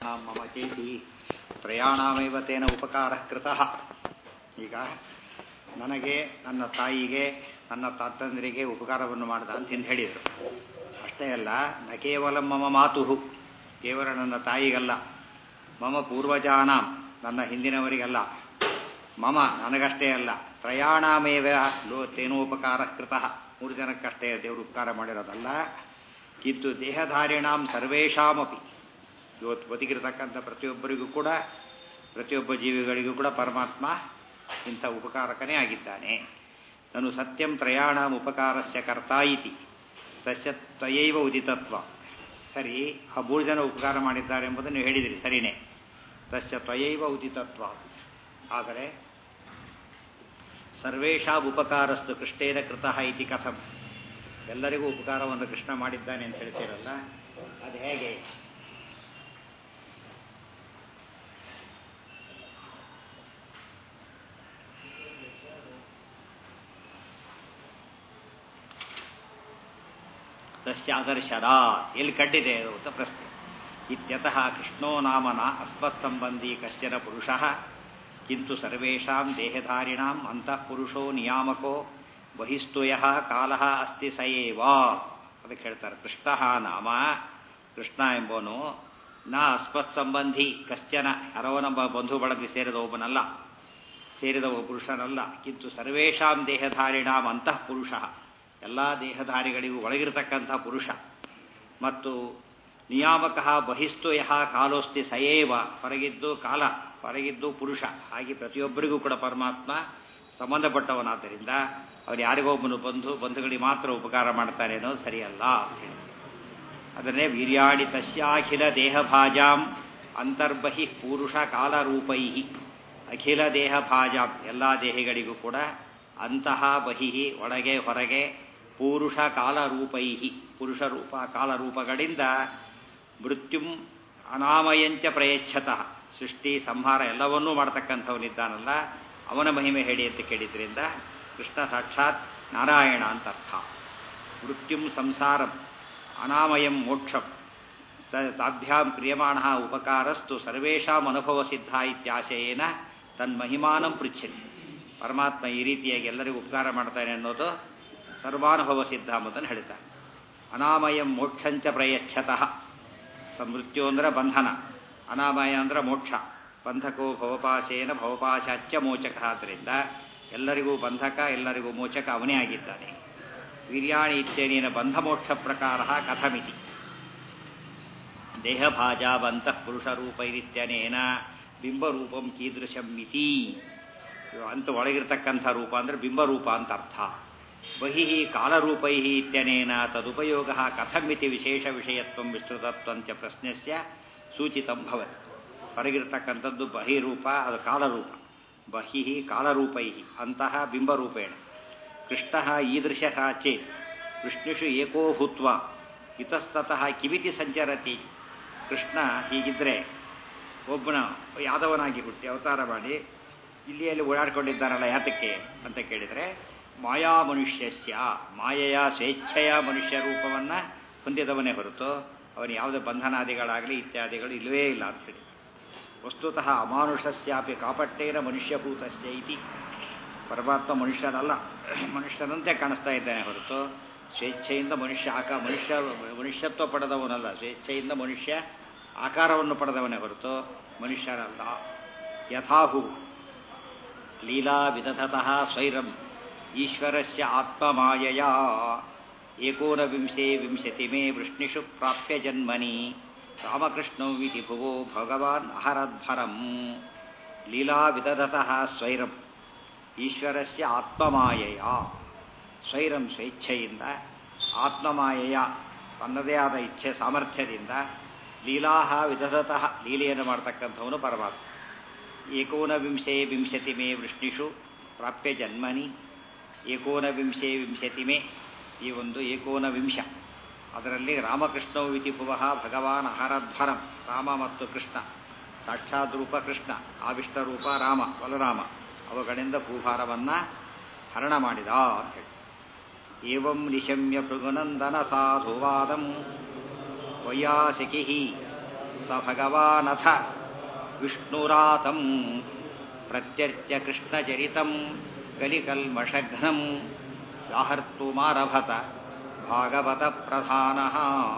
ಮಮ ಚೇತಿ ತ್ರಯಾಣಮೇವ ತೇನ ಉಪಕಾರ ಕೃತಃ ಈಗ ನನಗೆ ನನ್ನ ತಾಯಿಗೆ ನನ್ನ ತಾತಂದರಿಗೆ ಉಪಕಾರವನ್ನು ಮಾಡಿದ ಅಂತ ಹಿಂದೆ ಹೇಳಿದರು ಅಷ್ಟೇ ಅಲ್ಲ ನ ಕೇವಲ ಮಮ ಮಾತು ಕೇವಲ ನನ್ನ ತಾಯಿಗಲ್ಲ ಮಮ ಪೂರ್ವಜಾನಾಂ ನನ್ನ ಹಿಂದಿನವರಿಗಲ್ಲ ಮಮ ನನಗಷ್ಟೇ ಅಲ್ಲ ತ್ರಯಾಣಮೇವ ಲೋ ತೇನೋಪಕಾರ ಕೃತಃ ಮೂರು ಜನಕ್ಕಷ್ಟೇ ದೇವರು ಉಪಕಾರ ಮಾಡಿರೋದಲ್ಲ ಕಿಂತು ದೇಹಧಾರಿಣಾಂ ಸರ್ವೇಷಾಮಪಿ ಇವತ್ತು ಬದುಕಿರತಕ್ಕಂಥ ಪ್ರತಿಯೊಬ್ಬರಿಗೂ ಕೂಡ ಪ್ರತಿಯೊಬ್ಬ ಜೀವಿಗಳಿಗೂ ಕೂಡ ಪರಮಾತ್ಮ ಇಂಥ ಉಪಕಾರಕನೇ ಆಗಿದ್ದಾನೆ ನಾನು ಸತ್ಯಂ ತ್ರಯಾಣಾಂ ಉಪಕಾರಸ್ಯ ಕರ್ತಾ ಇತಿ ತಸ್ಯ ತ್ವಯೈವ ಉದಿತತ್ವ ಸರಿ ಆ ಮೂರು ಜನ ಉಪಕಾರ ಮಾಡಿದ್ದಾರೆ ಎಂಬುದನ್ನು ನೀವು ಹೇಳಿದಿರಿ ಸರಿನೇ ತಸ್ಯ ತ್ವಯೈವ ಉದಿತತ್ವ ಆದರೆ ಸರ್ವೇಷಾ ಉಪಕಾರಸ್ತು ಕೃಷ್ಣೇನ ಕೃತಃ ಇತಿ ಕಥಂ ಎಲ್ಲರಿಗೂ ಉಪಕಾರವನ್ನು ಕೃಷ್ಣ ಮಾಡಿದ್ದಾನೆ ಅಂತ ಹೇಳ್ತೀರಲ್ಲ ಅದು ಹೇಗೆ ತಸ್ಯಾದರ್ಶದ ಎಲ್ಲಿ ಕಡ್ಡಿದೆ ಅಂತ ಪ್ರಶ್ನೆ ಇತ್ಯತಃ ಕೃಷ್ಣೋ ನಾಮನ ಅಸ್ಮತ್ ಸಂಬಂಧಿ ಕಶ್ಚನ ಪುರುಷ ಕಿಂತು ಸರ್ವೇಷಾಂ ದೇಹಧಾರಿಣಾಂ ಅಂತಃಪುರುಷೋ ನಿಯಾಮಕೋ ಬಹಿಸ್ತುಯ ಕಾಲ ಅಸ್ತಿ ಸ ಏವ ಅದಕ್ಕೆ ಹೇಳ್ತಾರೆ ಕೃಷ್ಣ ನಾಮ ಕೃಷ್ಣ ಎಂಬವನು ನಾ ಅಸ್ಮತ್ ಸಂಬಂಧಿ ಕಶ್ಚನ ಯಾರೋ ನಮ್ಮ ಬಂಧು ಬಳಗಿ ಸೇರಿದ ಒಬ್ಬನಲ್ಲ ಸೇರಿದ ಒಬ್ಬ ಪುರುಷನಲ್ಲ ಕಿಂತು ಸರ್ವೇಷಾಂ ದೇಹಧಾರಿಣಾಂ ಅಂತಃಪುರುಷ ಎಲ್ಲ ದೇಹಧಾರಿಗಳಿಗೂ ಒಳಗಿರತಕ್ಕಂಥ ಪುರುಷ ಮತ್ತು ನಿಯಾಮಕ ಬಹಿಸ್ತು ಯಹ ಕಾಲೋಸ್ತಿ ಸಯೇವ ಹೊರಗಿದ್ದು ಕಾಲ ಹೊರಗಿದ್ದು ಪುರುಷ ಹಾಗೆ ಪ್ರತಿಯೊಬ್ಬರಿಗೂ ಕೂಡ ಪರಮಾತ್ಮ ಸಂಬಂಧಪಟ್ಟವನಾದ್ದರಿಂದ ಅವ್ರು ಯಾರಿಗೊಬ್ಬನು ಬಂಧು ಬಂಧುಗಳಿಗೆ ಮಾತ್ರ ಉಪಕಾರ ಮಾಡ್ತಾರೆ ಅನ್ನೋದು ಸರಿಯಲ್ಲ ಅಂತ ಹೇಳಿ ಅದನ್ನೇ ವೀರ್ಯಾಣಿ ತಸ್ಯಾಖಿಲ ದೇಹಭಾಜಾಂ ಅಂತರ್ಬಹಿ ಪುರುಷ ಕಾಲರೂಪೈ ಅಖಿಲ ದೇಹಭಾಜಾಂ ಎಲ್ಲ ದೇಹಿಗಳಿಗೂ ಕೂಡ ಅಂತಹ ಬಹಿ ಒಳಗೆ ಹೊರಗೆ ಪುರುಷ ಕಾಲರೂಪೈ ಪುರುಷ ರೂಪ ಕಾಲರೂಪಗಳಿಂದ ಮೃತ್ಯುಂ ಅನಾಮಯಂಚ ಪ್ರಯಚ್ಛತಃ ಸೃಷ್ಟಿ ಸಂಹಾರ ಎಲ್ಲವನ್ನೂ ಮಾಡ್ತಕ್ಕಂಥವನಿದ್ದಾನಲ್ಲ ಅವನ ಮಹಿಮೆ ಹೇಳಿ ಅಂತ ಕೇಳಿದ್ರಿಂದ ಕೃಷ್ಣ ಸಾಕ್ಷಾತ್ ನಾರಾಯಣ ಅಂತ ಅರ್ಥ ಮೃತ್ಯುಂ ಸಂಸಾರಂ ಅನಾಮಯಂ ಮೋಕ್ಷಂ ತಾಭ್ಯಾಂ ಕ್ರಿಯಮಾಣ ಉಪಕಾರಸ್ತು ಸರ್ವೇಷಾಂ ಅನುಭವ ಸಿದ್ಧ ಇತ್ಯಾಶಯೇನ ತನ್ಮಹಿಮಾನಂ ಪೃಚ್ಛತಿ ಪರಮಾತ್ಮ ಈ ರೀತಿಯಾಗಿ ಎಲ್ಲರಿಗೂ ಉಪಕಾರ ಮಾಡ್ತಾನೆ ಅನ್ನೋದು ಸರ್ವಾನುಭವ ಸಿದ್ಧ ಎಂಬುದನ್ನು ಹೇಳ್ತಾನೆ ಅನಾಮಯಂ ಮೋಕ್ಷಂಚ ಪ್ರಯಚ್ಛತಃ ಮೃತ್ಯು ಅಂದ್ರೆ ಬಂಧನ ಅನಾಮಯ ಅಂದ್ರೆ ಮೋಕ್ಷ ಬಂಧಕೋ ಭವಪಾಶೇನ ಭವಪಾಶಾಚ್ಯ ಮೋಚಕ ಆದ್ದರಿಂದ ಎಲ್ಲರಿಗೂ ಬಂಧಕ ಎಲ್ಲರಿಗೂ ಮೋಚಕ ಅವನೇ ಆಗಿದ್ದಾನೆ ವೀರ್ಯಾಣಿ ಇತ್ಯನೇನ ಬಂಧ ಮೋಕ್ಷ ಪ್ರಕಾರ ಕಥಮಿತಿ ದೇಹಭಾಜಾವಂತಃ ಪುರುಷರೂಪೈರಿತ್ಯನೇನ ಬಿಂಬರೂಪಂ ಕೀದೃಶಂ ಮಿತಿ ಅಂತ ಒಳಗಿರ್ತಕ್ಕಂಥ ರೂಪ ಅಂದರೆ ಬಿಂಬರೂಪ ಅಂತ ಅರ್ಥ ಬಹಿ ಕಾಲರೂಪೈ ಇತ್ಯನೇನ ತದುಪಯೋಗ ಕಥಮಿತಿ ವಿಶೇಷ ವಿಷಯತ್ವ ವಿಸ್ತೃತತ್ವಂಚ ಪ್ರಶ್ನೆಸ್ಯ ಸೂಚಿತಂ ಭವತಿ ಹೊರಗಿರ್ತಕ್ಕಂಥದ್ದು ಬಹಿರೂಪ ಅದು ಕಾಲರೂಪ ಬಹಿ ಕಾಲರೂಪೈ ಅಂತಹ ಬಿಂಬರೂಪೇಣ ಕೃಷ್ಣ ಈದೃಶ ಚೇತ್ ವಿಷ್ಣುಷು ಏಕೋ ಭೂತ್ವ ಇತಸ್ತತಃ ಕಿವಿತಿ ಸಂಚರತಿ ಕೃಷ್ಣ ಹೀಗಿದ್ರೆ ಒಬ್ಬನ ಯಾದವನಾಗಿ ಹುಟ್ಟಿ ಅವತಾರ ಮಾಡಿ ಇಲ್ಲಿಯಲ್ಲಿ ಓಡಾಡ್ಕೊಂಡಿದ್ದಾನಲ್ಲ ಯಾತಕ್ಕೆ ಅಂತ ಕೇಳಿದರೆ ಮಾಯಾ ಮನುಷ್ಯಸ್ಯ ಮಾಯೆಯ ಸ್ವೇಚ್ಛೆಯ ಮನುಷ್ಯ ರೂಪವನ್ನು ಹೊಂದಿದವನೇ ಹೊರತು ಅವನು ಯಾವುದೇ ಬಂಧನಾದಿಗಳಾಗಲಿ ಇತ್ಯಾದಿಗಳು ಇಲ್ಲವೇ ಇಲ್ಲ ಅಂತ ಹೇಳಿ ವಸ್ತುತಃ ಅಮಾನುಷಸ್ಯಾಪಿ ಕಾಪಟ್ಟೇನ ಮನುಷ್ಯಭೂತಸ್ಯ ಇತಿ ಪರಮಾತ್ಮ ಮನುಷ್ಯನಲ್ಲ ಮನುಷ್ಯನಂತೆ ಕಾಣಿಸ್ತಾ ಇದ್ದಾನೆ ಹೊರತು ಸ್ವೇಚ್ಛೆಯಿಂದ ಮನುಷ್ಯ ಆಕ ಮನುಷ್ಯ ಮನುಷ್ಯತ್ವ ಪಡೆದವನಲ್ಲ ಸ್ವೇಚ್ಛೆಯಿಂದ ಮನುಷ್ಯ ಆಕಾರವನ್ನು ಪಡೆದವನೇ ಹೊರತು ಮನುಷ್ಯನಲ್ಲ ಯಥಾಹು ಲೀಲಾ ವಿದಧತಃ ಸ್ವೈರಂ ಈಶ್ವರಸ್ಯ ಆತ್ಮಮಾಯಯ ಏಕೋನವಿಂಶೇ ವಿಂಶತಿ ಮೇ ವೃಷ್ಣಿಷು ಪ್ರಾಪ್ಯ ಜನ್ಮನಿ ರಾಮಕೃಷ್ಣೌ ಇತಿ ಭುವೋ ಭಗವಾನ್ ಅಹರದ್ಭರಂ ಲೀಲಾ ವಿದಧತಃ ಸ್ವೈರಂ ಈಶ್ವರಸ್ಯ ಆತ್ಮಮಾಯಯ ಸ್ವೈರಂ ಸ್ವೇಚ್ಛೆಯಿಂದ ಆತ್ಮಮಾಯೆಯ ತನ್ನದೇ ಆದ ಇಚ್ಛೆ ಸಾಮರ್ಥ್ಯದಿಂದ ಲೀಲಾಹ ವಿದಧತಃ ಲೀಲೆಯನ್ನು ಮಾಡ್ತಕ್ಕಂಥವನು ಪರಮಾತ್ಮ ಏಕೋನವಿಂಶೇ ವಿಂಶತಿ ಮೇ ವೃಷ್ಣಿಷು ಪ್ರಾಪ್ಯ ಜನ್ಮನಿ ಏಕೋನವಿಂಶೇ ವಿಂಶತಿ ಮೇ ಈ ಒಂದು ಏಕೋನವಿಂಶ ಅದರಲ್ಲಿ ರಾಮಕೃಷ್ಣವು ಇತಿ ಭುವಃ ಭಗವಾನ್ ಅಹರಧ್ವರಂ ರಾಮ ಮತ್ತು ಕೃಷ್ಣ ಸಾಕ್ಷಾತ್ ರೂಪ ಕೃಷ್ಣ ಆವಿಷ್ಟ ರೂಪ ರಾಮ ಬಲರಾಮ ಅವುಗಳಿಂದ ಭೂಭಾರವನ್ನು ಹರಣ ಮಾಡಿದ ಅಂತ ಹೇಳಿ ಏವಂ ನಿಶಮ್ಯ ಭೃಗುನಂದನ ಸಾಧುವಾದಂ ವೈಯಾಸಿಕಿ ಸ ಭಗವಾನಥ ವಿಷ್ಣುರಾತಂ ಪ್ರತ್ಯರ್ಚ್ಯ ಕೃಷ್ಣಚರಿತಂ ಕಲಿಕಲ್ಮಷಘ್ನಂ ವ್ಯಾಹರ್ತುಮಾರಭತ ಭಾಗವತ ಪ್ರಧಾನಃ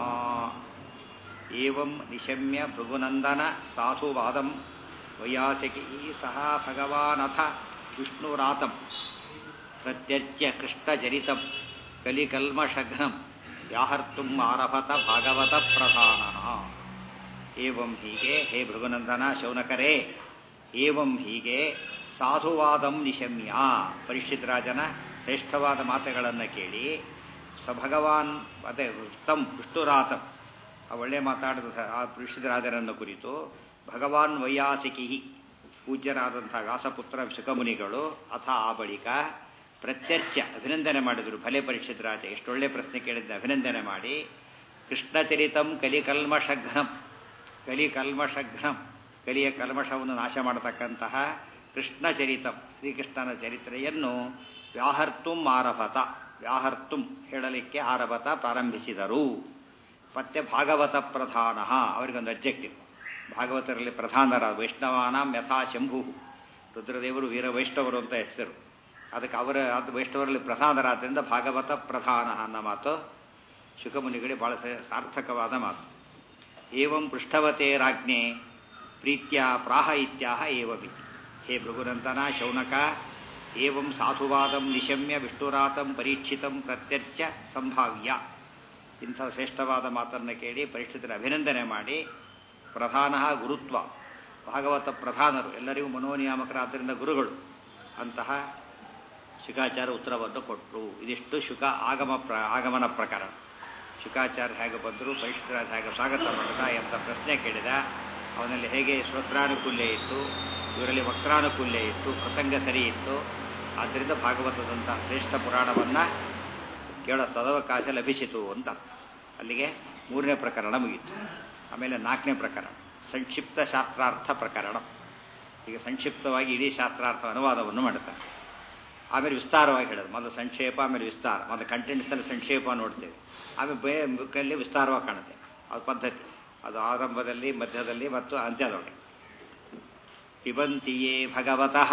ಏವಂ ನಿಶಮ್ಯ ಭೃಗುನಂದನ ಸಾಧುವಾದಂ ವೈಯಾಸಿಕಿ ಸಹ ಭಗವಾನಥ ವಿಷ್ಣುರಾತಂ ಪ್ರತ್ಯರ್ಚ್ಯ ಕೃಷ್ಣಚರಿತಂ ಕಲಿಕಲ್ಮಷಘ್ನಂ ವ್ಯಾಹರ್ತುಂ ಆರಭತ ಭಾಗವತ ಪ್ರಧಾನಃ ಏವಂ ಹೀಗೆ ಹೇ ಭೃಗುನಂದನ ಶೌನಕರೇ ಏವಂ ಹೀಗೆ ಸಾಧುವಾದಂ ನಿಶಮ್ಯ ಪರೀಕ್ಷಿತ್ ರಾಜನ ಶ್ರೇಷ್ಠವಾದ ಮಾತುಗಳನ್ನು ಕೇಳಿ ಸ ಭಗವಾನ್ ಅದೇ ತಮ್ ವಿಷ್ಣುರಾತಂ ಆ ಒಳ್ಳೆ ಮಾತಾಡಿದ ಆ ಪರೀಕ್ಷಿತ್ ರಾಜರನ್ನು ಕುರಿತು ಭಗವಾನ್ ವೈಯಾಸಿಕಿ ಪೂಜ್ಯರಾದಂಥ ವ್ಯಾಸಪುತ್ರ ಶುಕಮುನಿಗಳು ಅಥ ಆ ಬಳಿಕ ಪ್ರತ್ಯರ್ಚ ಅಭಿನಂದನೆ ಮಾಡಿದರು ಭಲೆ ಪರೀಕ್ಷಿತ್ ರಾಜ ಎಷ್ಟೊಳ್ಳೆ ಪ್ರಶ್ನೆ ಕೇಳಿದ್ದ ಅಭಿನಂದನೆ ಮಾಡಿ ಕೃಷ್ಣಚರಿತಂ ಕಲಿಕಲ್ಮಷಘ್ನಂ ಕಲಿಕಲ್ಮಷಘ್ನಂ ಕಲಿಯ ಕಲ್ಮಷವನ್ನು ನಾಶ ಮಾಡತಕ್ಕಂತಹ ಕೃಷ್ಣಚರಿತಂ ಶ್ರೀಕೃಷ್ಣನ ಚರಿತ್ರೆಯನ್ನು ವ್ಯಾಹರ್ತುಂ ಆರಭತ ವ್ಯಾಹರ್ತುಂ ಹೇಳಲಿಕ್ಕೆ ಆರಭತ ಪ್ರಾರಂಭಿಸಿದರು ಮತ್ತೆ ಭಾಗವತ ಪ್ರಧಾನ ಅವರಿಗೊಂದು ಅಬ್ಜೆಕ್ಟಿವ್ ಭಾಗವತರಲ್ಲಿ ಪ್ರಧಾನರಾದ ವೈಷ್ಣವಾನಾಂ ಯಥಾ ಶಂಭು ರುದ್ರದೇವರು ವೀರ ವೈಷ್ಣವರು ಅಂತ ಹೆಸರು ಅದಕ್ಕೆ ಅವರ ಅದು ವೈಷ್ಣವರಲ್ಲಿ ಪ್ರಧಾನರಾದ್ದರಿಂದ ಭಾಗವತ ಪ್ರಧಾನ ಅನ್ನೋ ಮಾತು ಶುಕಮುನಿಗಳಿಗೆ ಬಹಳ ಸಾರ್ಥಕವಾದ ಮಾತು ಏವಂ ಪೃಷ್ಠವತೆ ರಾಜ್ಞೆ ಪ್ರೀತ್ಯ ಪ್ರಾಹ ಇತ್ಯಾಹ ಏವವಿ ಹೇ ಭೃಗುನಂತನ ಶೌನಕ ಏವಂ ಸಾಧುವಾದಂ ನಿಶಮ್ಯ ವಿಷ್ಣುರಾತಂ ಪರೀಕ್ಷಿತಂ ಪ್ರತ್ಯರ್ಚ ಸಂಭಾವ್ಯ ಇಂಥ ಶ್ರೇಷ್ಠವಾದ ಮಾತನ್ನು ಕೇಳಿ ಪರೀಕ್ಷಿತರ ಅಭಿನಂದನೆ ಮಾಡಿ ಪ್ರಧಾನ ಗುರುತ್ವ ಭಾಗವತ ಪ್ರಧಾನರು ಎಲ್ಲರಿಗೂ ಮನೋನಿಯಾಮಕರಾದ್ದರಿಂದ ಗುರುಗಳು ಅಂತಹ ಶುಕಾಚಾರ ಉತ್ತರವನ್ನು ಕೊಟ್ಟರು ಇದಿಷ್ಟು ಶುಕ ಆಗಮ ಪ್ರ ಆಗಮನ ಪ್ರಕರಣ ಶುಕಾಚಾರ್ಯ ಹೇಗೆ ಬಂದರು ಪರೀಕ್ಷಿತರಾಜ ಹೇಗೆ ಸ್ವಾಗತ ಮಾಡಿದ ಎಂತ ಪ್ರಶ್ನೆ ಕೇಳಿದ ಅವನಲ್ಲಿ ಹೇಗೆ ಶ್ರೋತ್ರಾನುಕೂಲ್ಯ ಇತ್ತು ಇವರಲ್ಲಿ ವಕ್ರಾನುಕೂಲ್ಯ ಇತ್ತು ಪ್ರಸಂಗ ಸರಿ ಇತ್ತು ಆದ್ದರಿಂದ ಭಾಗವತದಂಥ ಶ್ರೇಷ್ಠ ಪುರಾಣವನ್ನು ಕೇಳೋ ಸದವಕಾಶ ಲಭಿಸಿತು ಅಂತ ಅಲ್ಲಿಗೆ ಮೂರನೇ ಪ್ರಕರಣ ಮುಗೀತು ಆಮೇಲೆ ನಾಲ್ಕನೇ ಪ್ರಕರಣ ಸಂಕ್ಷಿಪ್ತ ಶಾಸ್ತ್ರಾರ್ಥ ಪ್ರಕರಣ ಈಗ ಸಂಕ್ಷಿಪ್ತವಾಗಿ ಇಡೀ ಶಾಸ್ತ್ರಾರ್ಥ ಅನುವಾದವನ್ನು ಮಾಡುತ್ತಾರೆ ಆಮೇಲೆ ವಿಸ್ತಾರವಾಗಿ ಹೇಳೋದು ಮೊದಲು ಸಂಕ್ಷೇಪ ಆಮೇಲೆ ವಿಸ್ತಾರ ಮೊದಲು ಕಂಟೆಂಟ್ಸ್ನಲ್ಲಿ ಸಂಕ್ಷೇಪ ನೋಡ್ತೇವೆ ಆಮೇಲೆ ಬೇ ಬುಕ್ಕಲ್ಲಿ ವಿಸ್ತಾರವಾಗಿ ಕಾಣುತ್ತೆ ಅದು ಪದ್ಧತಿ ಅದು ಆರಂಭದಲ್ಲಿ ಮಧ್ಯದಲ್ಲಿ ಮತ್ತು ಅಂತ್ಯದೊಳಗೆ ಪಿಬಂತಿಯೇ ಭಗವತಃ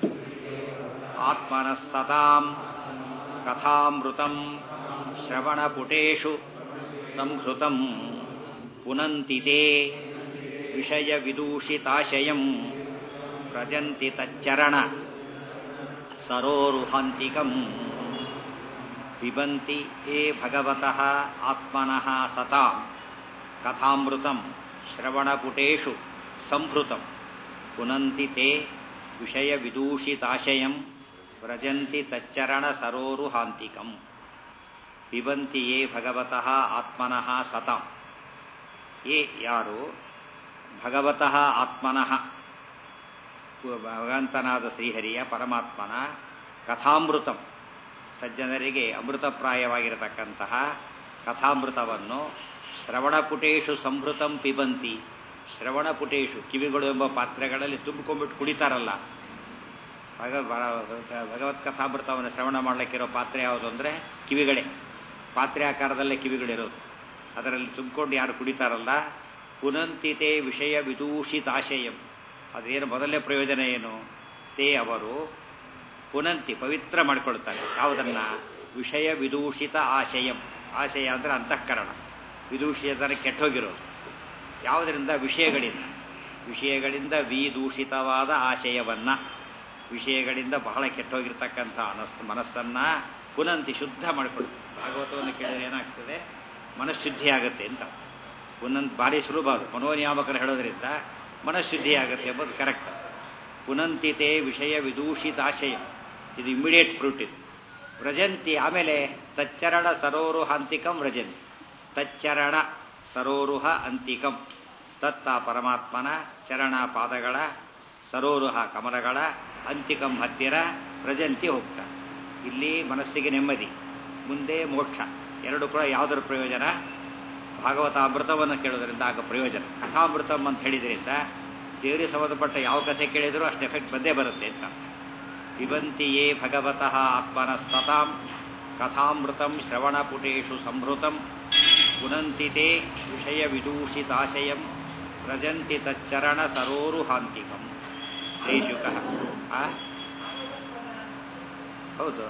ಆತ್ಮನಃ ಸತಾಂ ಕಥಾಮೃತಂ ಶ್ರವಣಪುಟೇಶು ಸಂಹೃತಂ ಪುನಂತಿ ತೇ ವಿಷಯವಿದೂಷಿತಾಶಯಂ ಪ್ರಜಂತಿ ತಚ್ಚರಣ ಸರೋರುಹಾಂತಿಕಂ ಪಿಬಂತಿ ಹೇ ಭಗವತಃ ಆತ್ಮನಃ ಸತಾಂ ಕಥಾಮೃತಂ ಶ್ರವಣಪುಟೇಶು ಸಂಹೃತಂ ಪುನಂತಿ ತೇ ವಿಷಯವಿದೂಷಿತಾಶಯಂ ವ್ರಜಂತಿ ತಚ್ಚರಣ ಸರೋರುಹಾಂತಿಕಂ ಪಿಬಂತಿ ಯೇ ಭಗವತಃ ಆತ್ಮನಃ ಸತಾಂ ಯೇ ಯಾರು ಭಗವತಃ ಆತ್ಮನಃ ಭಗವಂತನಾದ ಶ್ರೀಹರಿಯ ಪರಮಾತ್ಮನ ಕಥಾಮೃತಂ ಸಜ್ಜನರಿಗೆ ಅಮೃತಪ್ರಾಯವಾಗಿರತಕ್ಕಂತಹ ಕಥಾಮೃತವನ್ನು ಶ್ರವಣಪುಟೇಶು ಸಂಭೃತಂ ಪಿಬಂತಿ ಶ್ರವಣಪುಟೇಶು ಕಿವಿಗಳು ಎಂಬ ಪಾತ್ರೆಗಳಲ್ಲಿ ತುಂಬಿಕೊಂಡ್ಬಿಟ್ಟು ಕುಡಿತಾರಲ್ಲ ಭಗ ಭಗವತ್ ಕಥಾಮೃತವನ್ನು ಶ್ರವಣ ಮಾಡಲಿಕ್ಕಿರೋ ಪಾತ್ರೆ ಯಾವುದು ಅಂದರೆ ಕಿವಿಗಳೇ ಪಾತ್ರೆ ಆಕಾರದಲ್ಲೇ ಕಿವಿಗಳಿರೋದು ಅದರಲ್ಲಿ ತುಂಬಿಕೊಂಡು ಯಾರು ಕುಡಿತಾರಲ್ಲ ಪುನಂತಿತೆ ವಿಷಯ ವಿದೂಷಿತಾಶಯಂ ಅದೇನು ಮೊದಲನೇ ಪ್ರಯೋಜನ ಏನು ತೇ ಅವರು ಪುನಂತಿ ಪವಿತ್ರ ಮಾಡಿಕೊಳ್ತಾರೆ ಯಾವುದನ್ನ ವಿಷಯ ವಿದೂಷಿತ ಆಶಯಂ ಆಶಯ ಅಂದರೆ ಅಂತಃಕರಣ ವಿದೂಷಿತ ಕೆಟ್ಟೋಗಿರೋದು ಯಾವುದರಿಂದ ವಿಷಯಗಳಿಂದ ವಿಷಯಗಳಿಂದ ವಿದೂಷಿತವಾದ ಆಶಯವನ್ನ ವಿಷಯಗಳಿಂದ ಬಹಳ ಕೆಟ್ಟೋಗಿರ್ತಕ್ಕಂಥ ಅನಸ್ ಮನಸ್ಸನ್ನ ಪುನಂತಿ ಶುದ್ಧ ಮಾಡಿಕೊಳ್ಳಿ ಭಾಗವತವನ್ನು ಕೇಳಿದ್ರೆ ಏನಾಗ್ತದೆ ಮನಃಶುದ್ಧಿ ಆಗುತ್ತೆ ಅಂತ ಪುನಂತ್ ಭಾರಿ ಸುಲಭ ಅದು ಮನೋನಿಯಾಮಕರು ಹೇಳೋದ್ರಿಂದ ಮನಃಶುದ್ಧಿ ಆಗುತ್ತೆ ಎಂಬುದು ಕರೆಕ್ಟ್ ಪುನಂತಿತೆ ವಿಷಯ ವಿದೂಷಿತಾಶಯ ಇದು ಇಮಿಡಿಯೇಟ್ ಫ್ರೂಟ್ ಇದು ವ್ರಜಂತಿ ಆಮೇಲೆ ತಚ್ಚರಣ ಸರೋರುಹ ಅಂತಿಕಂ ವ್ರಜಂತಿ ತಚ್ಚರಣ ಸರೋರುಹ ಅಂತಿಕಂ ತತ್ತ ಪರಮಾತ್ಮನ ಚರಣ ಪಾದಗಳ ಸರೋರುಹ ಕಮಲಗಳ ಅಂತಿಕಂ ಹತ್ತಿರ ವ್ರಜಂತಿ ಹೋಗ್ತಾರೆ ಇಲ್ಲಿ ಮನಸ್ಸಿಗೆ ನೆಮ್ಮದಿ ಮುಂದೆ ಮೋಕ್ಷ ಎರಡು ಕೂಡ ಯಾವುದರ ಪ್ರಯೋಜನ ಭಾಗವತ ಅಮೃತವನ್ನು ಕೇಳೋದ್ರಿಂದ ಆಗ ಪ್ರಯೋಜನ ಕಥಾಮೃತಂ ಅಂತ ಹೇಳಿದ್ರಿಂದ ದೇವರಿಗೆ ಸಂಬಂಧಪಟ್ಟ ಯಾವ ಕಥೆ ಕೇಳಿದರೂ ಅಷ್ಟು ಎಫೆಕ್ಟ್ ಬಂದೇ ಬರುತ್ತೆ ಅಂತ ಪಿಬಂತಿಯೇ ಭಗವತಃ ಆತ್ಮನ ಸತಾಂ ಕಥಾಮೃತಂ ಶ್ರವಣಪುಟೇಶು ಸಂಭೃತಂ ಪುನಂತಿತೆ ವಿಷಯ ವಿದೂಷಿತಾಶಯಂ ರಜಂತಿ ತಚ್ಚರಣ ಸರೋರು ಹಾಂತಿಕಂ ಶ್ರೀಶುಕ ಆ ಹೌದು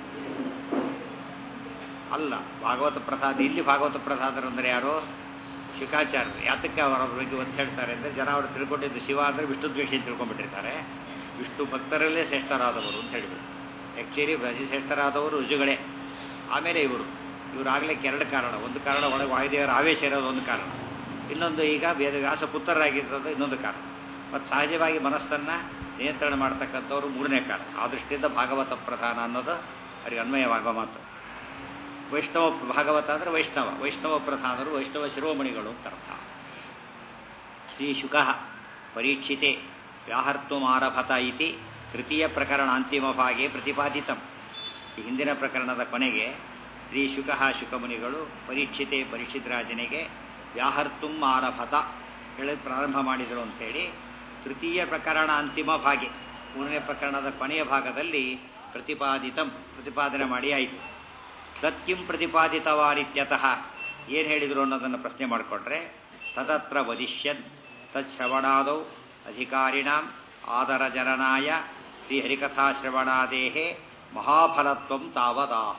ಅಲ್ಲ ಭಾಗವತ ಪ್ರಸಾದ ಇಲ್ಲಿ ಭಾಗವತ ಪ್ರಸಾದರು ಅಂದರೆ ಯಾರು ಶುಕಾಚಾರ್ಯರು ಯಾತಕ್ಕೆ ಅವರ ಬಗ್ಗೆ ಒತ್ತು ಹೇಳ್ತಾರೆ ಅಂದರೆ ಜನ ಅವರು ತಿಳ್ಕೊಂಡಿದ್ದು ಶಿವ ಅಂದರೆ ವಿಷ್ಣು ದ್ವೇಷ ಅಂತ ತಿಳ್ಕೊಂಡ್ಬಿಟ್ಟಿರ್ತಾರೆ ವಿಷ್ಣು ಭಕ್ತರಲ್ಲೇ ಶ್ರೇಷ್ಠರಾದವರು ಅಂತ ಹೇಳಿಬಿಟ್ಟು ಆ್ಯಕ್ಚುಲಿ ಬ್ರಜಿ ಶ್ರೇಷ್ಠರಾದವರು ರುಜುಗಳೇ ಆಮೇಲೆ ಇವರು ಇವರು ಆಗ್ಲಿಕ್ಕೆ ಎರಡು ಕಾರಣ ಒಂದು ಕಾರಣ ಒಳಗೆ ವಾಯುದೇವರ ಆವೇಶ ಇರೋದು ಒಂದು ಕಾರಣ ಇನ್ನೊಂದು ಈಗ ವೇದವ್ಯಾಸ ಪುತ್ರರಾಗಿರೋದು ಇನ್ನೊಂದು ಕಾರಣ ಮತ್ತು ಸಹಜವಾಗಿ ಮನಸ್ಸನ್ನು ನಿಯಂತ್ರಣ ಮಾಡ್ತಕ್ಕಂಥವ್ರು ಮೂರನೇ ಕಾರಣ ಆ ದೃಷ್ಟಿಯಿಂದ ಭಾಗವತ ಪ್ರಧಾನ ಅನ್ನೋದು ಅವರಿಗೆ ಅನ್ವಯವಾಗುವ ಮಾತು ವೈಷ್ಣವ ಭಾಗವತ ಅಂದರೆ ವೈಷ್ಣವ ವೈಷ್ಣವ ಪ್ರಧಾನರು ವೈಷ್ಣವ ಶಿರೋಮಣಿಗಳು ಅಂತ ಅರ್ಥ ಶ್ರೀ ಶುಕ ಪರೀಕ್ಷಿತೆ ವ್ಯಾಹರ್ತುಮಾರಭತ ಇತಿ ತೃತೀಯ ಪ್ರಕರಣ ಅಂತಿಮ ಭಾಗೆ ಪ್ರತಿಪಾದಿತಂ ಈ ಹಿಂದಿನ ಪ್ರಕರಣದ ಕೊನೆಗೆ ಶ್ರೀ ಶುಕ ಶುಕಮುನಿಗಳು ಪರೀಕ್ಷಿತೆ ಪರೀಕ್ಷಿತರಾಜನಿಗೆ ವ್ಯಾಹರ್ತುಂ ಆರಭತ ಹೇಳಿ ಪ್ರಾರಂಭ ಮಾಡಿದರು ಅಂತೇಳಿ ತೃತೀಯ ಪ್ರಕರಣ ಅಂತಿಮ ಭಾಗೆ ಮೂರನೇ ಪ್ರಕರಣದ ಕೊನೆಯ ಭಾಗದಲ್ಲಿ ಪ್ರತಿಪಾದಿತಂ ಪ್ರತಿಪಾದನೆ ಮಾಡಿ ಆಯಿತು ತತ್ಕಿಂ ಪ್ರತಿಪಾದಿತವಾರಿತ್ಯತಃ ಏನು ಹೇಳಿದರು ಅನ್ನೋದನ್ನು ಪ್ರಶ್ನೆ ಮಾಡಿಕೊಂಡ್ರೆ ತದತ್ರ ವದಿಷ್ಯನ್ ತತ್ಶ್ರವಣಾದೌ ಅಧಿಕಾರಿಣಾಂ ಆದರಜನನಾಯ ಶ್ರೀಹರಿಕಥಾಶ್ರವಣಾದೇಹೇ ಮಹಾಫಲತ್ವಂ ತಾವದಾಹ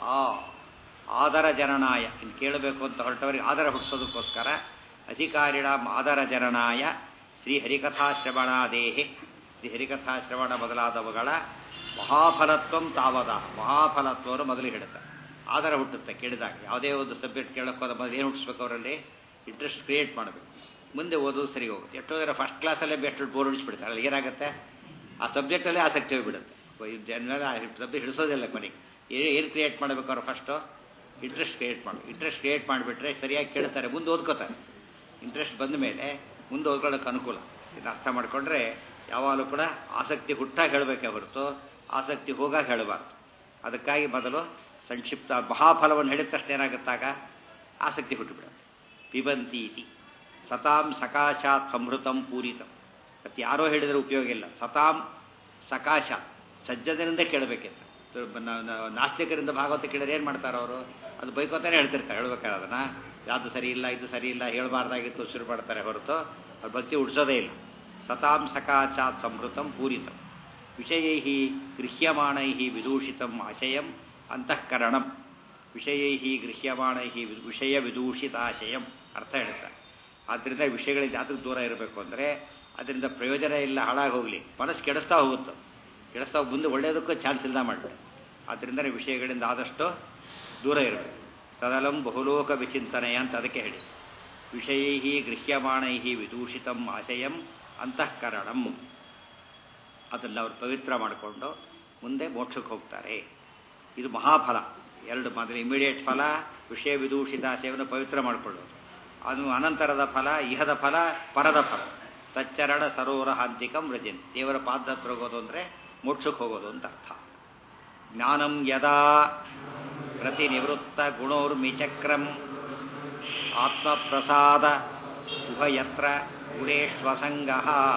ಆದರ ಜನನಾಯ ಇನ್ನು ಕೇಳಬೇಕು ಅಂತ ಹೊರಟವರಿಗೆ ಆದರ ಹುಟ್ಟಿಸೋದಕ್ಕೋಸ್ಕರ ಅಧಿಕಾರಿಣಾಂ ಆದರ ಜನನಾಯ ಶ್ರೀ ಹರಿಕಥಾಶ್ರವಣಾದೇಹೆ ಶ್ರೀ ಹರಿಕಥಾಶ್ರವಣ ಮೊದಲಾದವುಗಳ ಮಹಾಫಲತ್ವಂ ತಾವದ ಮಹಾಫಲತ್ವವನ್ನು ಮೊದಲು ಹೇಳುತ್ತೆ ಆಧಾರ ಹುಟ್ಟುತ್ತೆ ಕೇಳಿದಾಗ ಯಾವುದೇ ಒಂದು ಸಬ್ಜೆಕ್ಟ್ ಕೇಳೋಕೆ ಹೋದ ಮೊದಲು ಏನು ಹುಟ್ಟಿಸ್ಬೇಕು ಅವರಲ್ಲಿ ಇಂಟ್ರೆಸ್ಟ್ ಕ್ರಿಯೇಟ್ ಮಾಡಬೇಕು ಮುಂದೆ ಓದೋದು ಸರಿ ಹೋಗುತ್ತೆ ಎಷ್ಟೋ ಜನ ಫಸ್ಟ್ ಕ್ಲಾಸಲ್ಲೇ ಬೆಸ್ಟ್ ಬೋರ್ಡ್ ಹಿಡಿಸ್ಬಿಡ್ತಾರೆ ಅಲ್ಲಿ ಏನಾಗುತ್ತೆ ಆ ಸಬ್ಜೆಕ್ಟಲ್ಲೇ ಆಸಕ್ತಿ ಹೋಗಿಬಿಡುತ್ತೆ ಜನರಲ್ಲ ಸಬ್ಜೆಕ್ಟ್ ಹಿಡಿಸೋದಿಲ್ಲ ಕೊನೆಗೆ ಏನು ಕ್ರಿಯೇಟ್ ಮಾಡಬೇಕು ಅವ್ರು ಫಸ್ಟು ಇಂಟ್ರೆಸ್ಟ್ ಕ್ರಿಯೇಟ್ ಮಾಡಬೇಕು ಇಂಟ್ರೆಸ್ಟ್ ಕ್ರಿಯೇಟ್ ಮಾಡಿಬಿಟ್ರೆ ಸರಿಯಾಗಿ ಕೇಳ್ತಾರೆ ಮುಂದೆ ಓದ್ಕೋತಾರೆ ಇಂಟ್ರೆಸ್ಟ್ ಬಂದ ಮೇಲೆ ಮುಂದೆ ಓದ್ಕೊಳ್ಳೋಕೆ ಅನುಕೂಲ ಇದನ್ನ ಅರ್ಥ ಮಾಡಿಕೊಂಡ್ರೆ ಯಾವಾಗಲೂ ಕೂಡ ಆಸಕ್ತಿ ಹುಟ್ಟಾಗಿ ಹೇಳಬೇಕೇ ಹೊರತು ಆಸಕ್ತಿ ಹೋಗಾಗ ಹೇಳಬಾರ್ದು ಅದಕ್ಕಾಗಿ ಮೊದಲು ಸಂಕ್ಷಿಪ್ತ ಮಹಾಫಲವನ್ನು ಹೇಳಿದ ತಕ್ಷಣ ಏನಾಗುತ್ತಾಗ ಆಸಕ್ತಿ ಹುಟ್ಟುಬಿಡ ಪಿಬಂತಿ ಇತಿ ಸತಾಂ ಸಕಾಶಾತ್ ಸಂಹೃತಂ ಪೂರಿತಂ ಮತ್ತು ಯಾರೋ ಹೇಳಿದರೆ ಉಪಯೋಗ ಇಲ್ಲ ಸತಾಂ ಸಕಾಶ ಸಜ್ಜದರಿಂದ ಕೇಳಬೇಕಿತ್ತು ನಾಸ್ತಿಕರಿಂದ ಭಾಗವತ ಕೇಳಿದ್ರೆ ಏನು ಮಾಡ್ತಾರೆ ಅವರು ಅದು ಬೈಕೋತಾನೆ ಹೇಳ್ತಿರ್ತಾರೆ ಹೇಳ್ಬೇಕಾದ್ರೆ ಅದನ್ನು ಯಾವುದು ಸರಿ ಇಲ್ಲ ಇದು ಸರಿ ಇಲ್ಲ ಹೇಳಬಾರ್ದಾಗಿತ್ತು ಶುರು ಮಾಡ್ತಾರೆ ಹೊರತು ಅದು ಭಕ್ತಿ ಉಡ್ಸೋದೇ ಇಲ್ಲ ಸತಾಂ ಸಕಾಚಾತ್ ಸಂಹೃತಂ ಪೂರಿತಂ ವಿಷಯೈ ಗೃಹ್ಯಮಾಣೈ ವಿದೂಷಿತಂ ಆಶಯಂ ಅಂತಃಕರಣಂ ವಿಷಯೈ ಗೃಹ್ಯಮಾಣೈ ವಿಷಯ ವಿದೂಷಿತಾಶಯಂ ಅರ್ಥ ಹೇಳ್ತಾರೆ ಆದ್ದರಿಂದ ವಿಷಯಗಳಿಂದ ಯಾತಕ್ಕೆ ದೂರ ಇರಬೇಕು ಅಂದರೆ ಅದರಿಂದ ಪ್ರಯೋಜನ ಇಲ್ಲ ಹಾಳಾಗಿ ಹೋಗಲಿ ಮನಸ್ಸು ಕೆಡಿಸ್ತಾ ಹೋಗುತ್ತೆ ಕೆಡಿಸ್ತಾ ಮುಂದೆ ಒಳ್ಳೆಯದಕ್ಕೂ ಚಾನ್ಸ್ ಇಲ್ಲ ಮಾಡಬೇಕು ಆದ್ದರಿಂದ ವಿಷಯಗಳಿಂದ ಆದಷ್ಟು ದೂರ ಇರಬೇಕು ತದಲಂ ಬಹುಲೋಕ ವಿಚಿಂತನೆಯ ಅಂತ ಅದಕ್ಕೆ ಹೇಳಿ ವಿಷಯೈ ಗೃಹ್ಯಮಾಣೈ ವಿದೂಷಿತಂ ಆಶಯಂ ಅಂತಃಕರಣಂ ಅದನ್ನು ಅವರು ಪವಿತ್ರ ಮಾಡಿಕೊಂಡು ಮುಂದೆ ಮೋಕ್ಷಕ್ಕೆ ಹೋಗ್ತಾರೆ ಇದು ಮಹಾಫಲ ಎರಡು ಮೊದಲು ಇಮಿಡಿಯೇಟ್ ಫಲ ವಿಷಯ ವಿದೂಷಿತ ಆಶಯವನ್ನು ಪವಿತ್ರ ಮಾಡಿಕೊಳ್ಳೋದು ಅದು ಅನಂತರದ ಫಲ ಇಹದ ಫಲ ಪರದ ಫಲ ತಚ್ಚರಣ ಸರೋವರ ಹಾಂತಿಕಂ ರಜನ್ ದೇವರ ಪಾದ ಹತ್ರ ಹೋಗೋದು ಅಂದರೆ ಮೋಕ್ಷಕ್ಕೆ ಹೋಗೋದು ಅಂತ ಅರ್ಥ ಜ್ಞಾನಂ ಯದಾ ಪ್ರತಿನಿವೃತ್ತ ಗುಣೋರ್ಮಿಚಕ್ರಂ ಆತ್ಮಪ್ರಸಾದ ಉಭಯತ್ರ ಗುಣೇಶ್ವಸಂಗ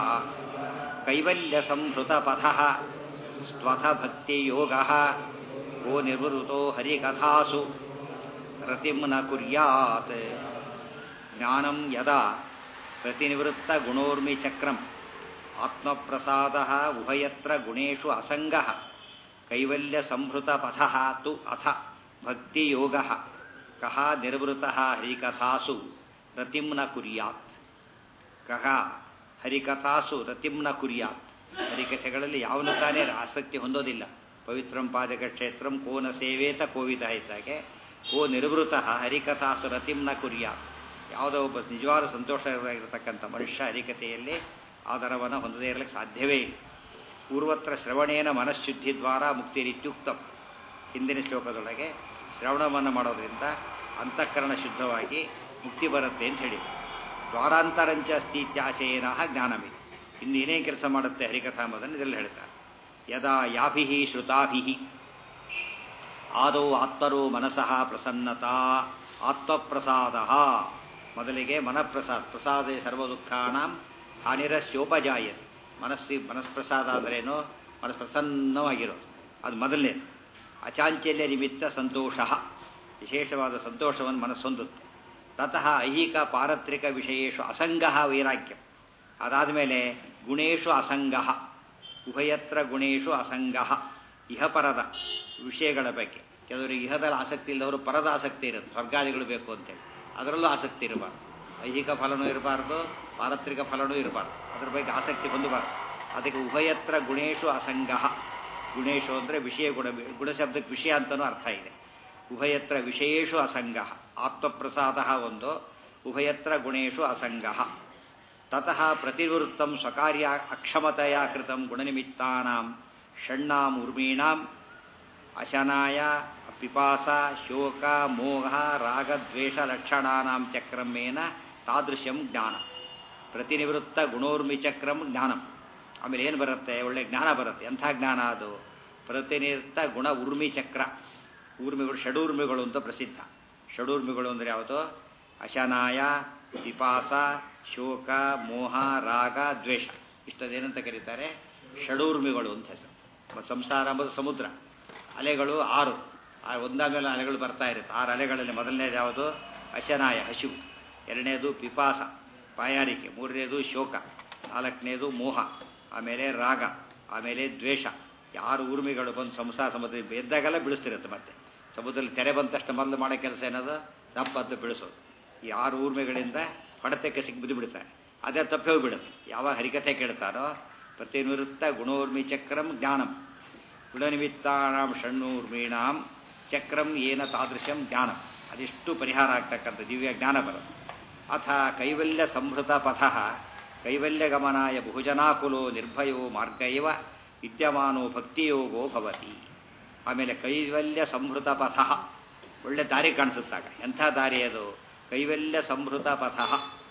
ಕೈವಲ್ಯ ಸಂಹೃತ ಪಥ ಸ್ವಥ ಭಕ್ತಿಯೋಗ ಗೋ ನಿವೃತೋ ಹರಿಕಥಾಸು ರತಿಂ ನ ಕುರ್ಯಾತ್ ಜ್ಞಾನಂ ಯದಾ ಪ್ರತಿನಿವೃತ್ತ ಗುಣೋರ್ಮಿ ಚಕ್ರಂ ಆತ್ಮಪ್ರಸಾದ ಉಭಯತ್ರ ಗುಣೇಶು ಅಸಂಗ ಕೈವಲ್ಯ ಸಂಹೃತ ಪಥ ತು ಅಥ ಭಕ್ತಿಯೋಗ ಕಹ ನಿರ್ವೃತ ಹರಿಕಥಾಸು ರತಿಂ ನ ಕುರ್ಯಾತ್ ಕಹ ಹರಿಕಥಾಸು ರತಿಂ ನ ಕುರ್ಯಾತ್ ಹರಿಕಥೆಗಳಲ್ಲಿ ಯಾವನು ತಾನೇ ಆಸಕ್ತಿ ಹೊಂದೋದಿಲ್ಲ ಪವಿತ್ರಂ ಪಾದಕ ಕ್ಷೇತ್ರಂ ಕೋನ ಸೇವೇತ ಕೋವಿದ ಇದ್ದಾಗೆ ಕೋ ನಿರ್ವೃತ ಹರಿಕಥಾಸು ರತಿಂ ನ ಕುರ್ಯಾತ್ ಯಾವುದೋ ಒಬ್ಬ ನಿಜವಾದ ಸಂತೋಷವಾಗಿರತಕ್ಕಂಥ ಮನುಷ್ಯ ಹರಿಕತೆಯಲ್ಲಿ ಆಧಾರವನ್ನು ಹೊಂದದೇ ಇರಲಿಕ್ಕೆ ಸಾಧ್ಯವೇ ಇಲ್ಲ ಪೂರ್ವತ್ರ ಶ್ರವಣೇನ ಮನಃಶುದ್ಧಿ ದ್ವಾರ ಮುಕ್ತಿರಿತ್ಯುಕ್ತಂ ಹಿಂದಿನ ಶ್ಲೋಕದೊಳಗೆ ಶ್ರವಣವನ್ನು ಮಾಡೋದ್ರಿಂದ ಅಂತಃಕರಣ ಶುದ್ಧವಾಗಿ ಮುಕ್ತಿ ಬರುತ್ತೆ ಅಂತ ಹೇಳಿ ದ್ವಾರಾಂತರಂಚ ಅಸ್ತಿ ಇತ್ಯಾಶಯೇನ ಜ್ಞಾನಮಿದೆ ಇನ್ನು ಏನೇ ಕೆಲಸ ಮಾಡುತ್ತೆ ಹರಿಕಥಾ ಎಂಬುದನ್ನು ಇದರಲ್ಲಿ ಹೇಳ್ತಾರೆ ಯದಾ ಯಾಭಿ ಶ್ರುತಾಭಿ ಆದೌ ಆತ್ಮರೋ ಮನಸಃ ಪ್ರಸನ್ನತಾ ಆತ್ಮಪ್ರಸಾದ ಮೊದಲಿಗೆ ಮನಃಪ್ರಸಾದ ಪ್ರಸಾದ ಸರ್ವ ದುಃಖಾನಾಂ ಹಾನಿರಸ್ಯೋಪಜಾಯತೆ ಮನಸ್ಸಿ ಮನಸ್ಪ್ರಸಾದ ಅಂದ್ರೇನು ಮನಸ್ಸು ಪ್ರಸನ್ನವಾಗಿರೋದು ಅದು ಮೊದಲನೇದು ಅಚಾಂಚಲ್ಯ ನಿಮಿತ್ತ ಸಂತೋಷ ವಿಶೇಷವಾದ ಸಂತೋಷವನ್ನು ಮನಸ್ಸೊಂದುತ್ತೆ ತತಃ ಐಹಿಕ ಪಾರತ್ರಿಕ ವಿಷಯೇಶು ಅಸಂಗ ವೈರಾಗ್ಯ ಅದಾದಮೇಲೆ ಗುಣೇಶು ಅಸಂಗಃ ಉಭಯತ್ರ ಗುಣೇಶು ಅಸಂಗಃ ಇಹಪರದ ವಿಷಯಗಳ ಬಗ್ಗೆ ಕೆಲವರಿಗೆ ಇಹದಲ್ಲಿ ಆಸಕ್ತಿ ಇಲ್ಲದವರು ಪರದ ಆಸಕ್ತಿ ಇರುತ್ತೆ ಸ್ವರ್ಗಾದಿಗಳು ಬೇಕು ಅಂತೇಳಿ ಅದರಲ್ಲೂ ಆಸಕ್ತಿ ಇರಬಾರ್ದು ಐಹಿಕ ಫಲನೂ ಇರಬಾರ್ದು ಪಾರತ್ರಿಕ ಫಲನೂ ಇರಬಾರ್ದು ಅದ್ರ ಬಗ್ಗೆ ಆಸಕ್ತಿ ಹೊಂದಬಾರ್ದು ಅದಕ್ಕೆ ಉಭಯತ್ರ ಗುಣೇಶು ಅಸಂಗಃ ಗುಣೇಶು ಅಂದರೆ ವಿಷಯ ಗುಣ ಗುಣಶಬ್ದಕ್ಕೆ ವಿಷಯ ಅಂತಲೂ ಅರ್ಥ ಇದೆ ಉಭಯತ್ರ ವಿಷಯೇಶು ಅಸಂಗಃ ಆತ್ಮಪ್ರಸಾದ ಒಂದು ಉಭಯತ್ರ ಗುಣೇಶು ಅಸಂಗಃ ತತಃ ಪ್ರತಿವೃತ್ತಂ ಸ್ವಕಾರ್ಯ ಅಕ್ಷಮತೆಯ ಕೃತಂ ಗುಣನಿಮಿತ್ತಾನಾಂ ಷಣ್ಣಾಂ ಉರ್ಮೀಣಾಂ ಅಶನಾಯ ಪಿಪಾಸ ಶೋಕ ಮೋಹ ರಾಗದ್ವೇಷ ಲಕ್ಷಣಾನಾಂ ಚಕ್ರಮೇನ ತಾದೃಶಂ ಜ್ಞಾನ ಪ್ರತಿನಿವೃತ್ತ ಗುಣೋರ್ಮಿ ಚಕ್ರಂ ಜ್ಞಾನಂ ಆಮೇಲೆ ಏನು ಬರುತ್ತೆ ಒಳ್ಳೆ ಜ್ಞಾನ ಬರುತ್ತೆ ಎಂಥ ಜ್ಞಾನ ಅದು ಪ್ರತಿನಿವೃತ್ತ ಗುಣ ಉರ್ಮಿ ಚಕ್ರ ಊರ್ಮಿಗಳು ಷಡೂರ್ಮಿಗಳು ಅಂತ ಪ್ರಸಿದ್ಧ ಷಡೂರ್ಮಿಗಳು ಅಂದರೆ ಯಾವುದು ಅಶನಾಯ ಪಿಪಾಸ ಶೋಕ ಮೋಹ ರಾಗ ದ್ವೇಷ ಇಷ್ಟದೇನಂತ ಕರೀತಾರೆ ಷಡೂರ್ಮಿಗಳು ಅಂತ ಹೆಸರು ಸಂಸಾರ ಎಂಬುದು ಸಮುದ್ರ ಅಲೆಗಳು ಆರು ಆ ಒಂದಾಮೇಲೆ ಅಲೆಗಳು ಬರ್ತಾ ಇರುತ್ತೆ ಆರು ಅಲೆಗಳಲ್ಲಿ ಮೊದಲನೇದು ಯಾವುದು ಅಶನಾಯ ಹಸಿವು ಎರಡನೇದು ಪಿಪಾಸ ಬಾಯಾರಿಕೆ ಮೂರನೇದು ಶೋಕ ನಾಲ್ಕನೇದು ಮೋಹ ಆಮೇಲೆ ರಾಗ ಆಮೇಲೆ ದ್ವೇಷ ಯಾರು ಊರ್ಮಿಗಳು ಬಂದು ಸಂಸಾರ ಸಮುದ್ರ ಎದ್ದಾಗೆಲ್ಲ ಬಿಡಿಸ್ತಿರುತ್ತೆ ಮತ್ತೆ ಸಮುದ್ರದಲ್ಲಿ ತೆರೆ ಬಂದ ತಕ್ಷಣ ಮೊದಲು ಮಾಡೋ ಕೆಲಸ ಏನದು ದಪ್ಪದ್ದು ಬಿಡಿಸೋದು ಈ ಆರು ಊರ್ಮಿಗಳಿಂದ ಹೊಡೆತಕ್ಕೆ ಸಿಕ್ಕಿ ಬಿದ್ದು ಬಿಡ್ತಾರೆ ಅದೇ ತಪ್ಪೇ ಬಿಡುತ್ತೆ ಯಾವಾಗ ಹರಿಕಥೆ ಕೇಳ್ತಾರೋ ಪ್ರತಿನಿವೃತ್ತ ಗುಣೋರ್ಮಿ ಚಕ್ರಂ ಜ್ಞಾನಂ ಗುಣನಿಮಿತ್ತಾನಾಂ ಷಣ್ಣೂರ್ಮೀಣಾಂ ಚಕ್ರಂ ಏನ ತಾದೃಶಂ ಜ್ಞಾನಂ ಅದಿಷ್ಟು ಪರಿಹಾರ ಆಗ್ತಕ್ಕಂಥ ದಿವ್ಯ ಜ್ಞಾನ ಬರುತ್ತೆ ಅಥ ಕೈವಲ್ಯ ಸಂಹೃತ ಪಥ ಕೈವಲ್ಯಗಮನಾಯ ಬಹುಜನಾಕುಲೋ ನಿರ್ಭಯೋ ಮಾರ್ಗ ಇವ ವಿದ್ಯಮಾನೋ ಭಕ್ತಿಯೋಗೋ ಭವತಿ ಆಮೇಲೆ ಕೈವಲ್ಯ ಸಂಹೃತ ಪಥ ಒಳ್ಳೆ ದಾರಿ ಕಾಣಿಸುತ್ತಾಗ ಎಂಥ ದಾರಿ ಅದು ಕೈವಲ್ಯ ಸಂಹೃತ ಪಥ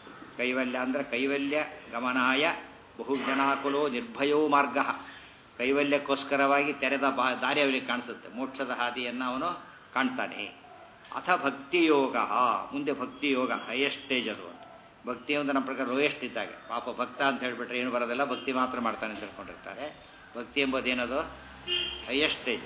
ಕೈವಲ್ಯ ಅಂದರೆ ಕೈವಲ್ಯ ಗಮನಾಯ ಬಹುಜನಾಕುಲೋ ನಿರ್ಭಯೋ ಮಾರ್ಗ ಕೈವಲ್ಯಕ್ಕೋಸ್ಕರವಾಗಿ ತೆರೆದ ಬಾ ದಾರಿ ಅವನಿಗೆ ಕಾಣಿಸುತ್ತೆ ಮೋಕ್ಷದ ಹಾದಿಯನ್ನು ಅವನು ಕಾಣ್ತಾನೆ ಅಥ ಭಕ್ತಿಯೋಗ ಮುಂದೆ ಭಕ್ತಿಯೋಗ ಹೈಯೆಸ್ಟ್ ಸ್ಟೇಜ್ ಅದು ಅಂತ ಭಕ್ತಿ ಒಂದು ನಮ್ಮ ಪ್ರಕಾರ ಲೋಯೆಸ್ಟ್ ಇದ್ದಾಗ ಪಾಪ ಭಕ್ತ ಅಂತ ಹೇಳಿಬಿಟ್ರೆ ಏನು ಬರೋದಿಲ್ಲ ಭಕ್ತಿ ಮಾತ್ರ ಮಾಡ್ತಾನೆ ಅಂತ ಹೇಳ್ಕೊಂಡಿರ್ತಾರೆ ಭಕ್ತಿ ಎಂಬುದೇನದು ಹೈಯೆಸ್ಟ್ ಸ್ಟೇಜ್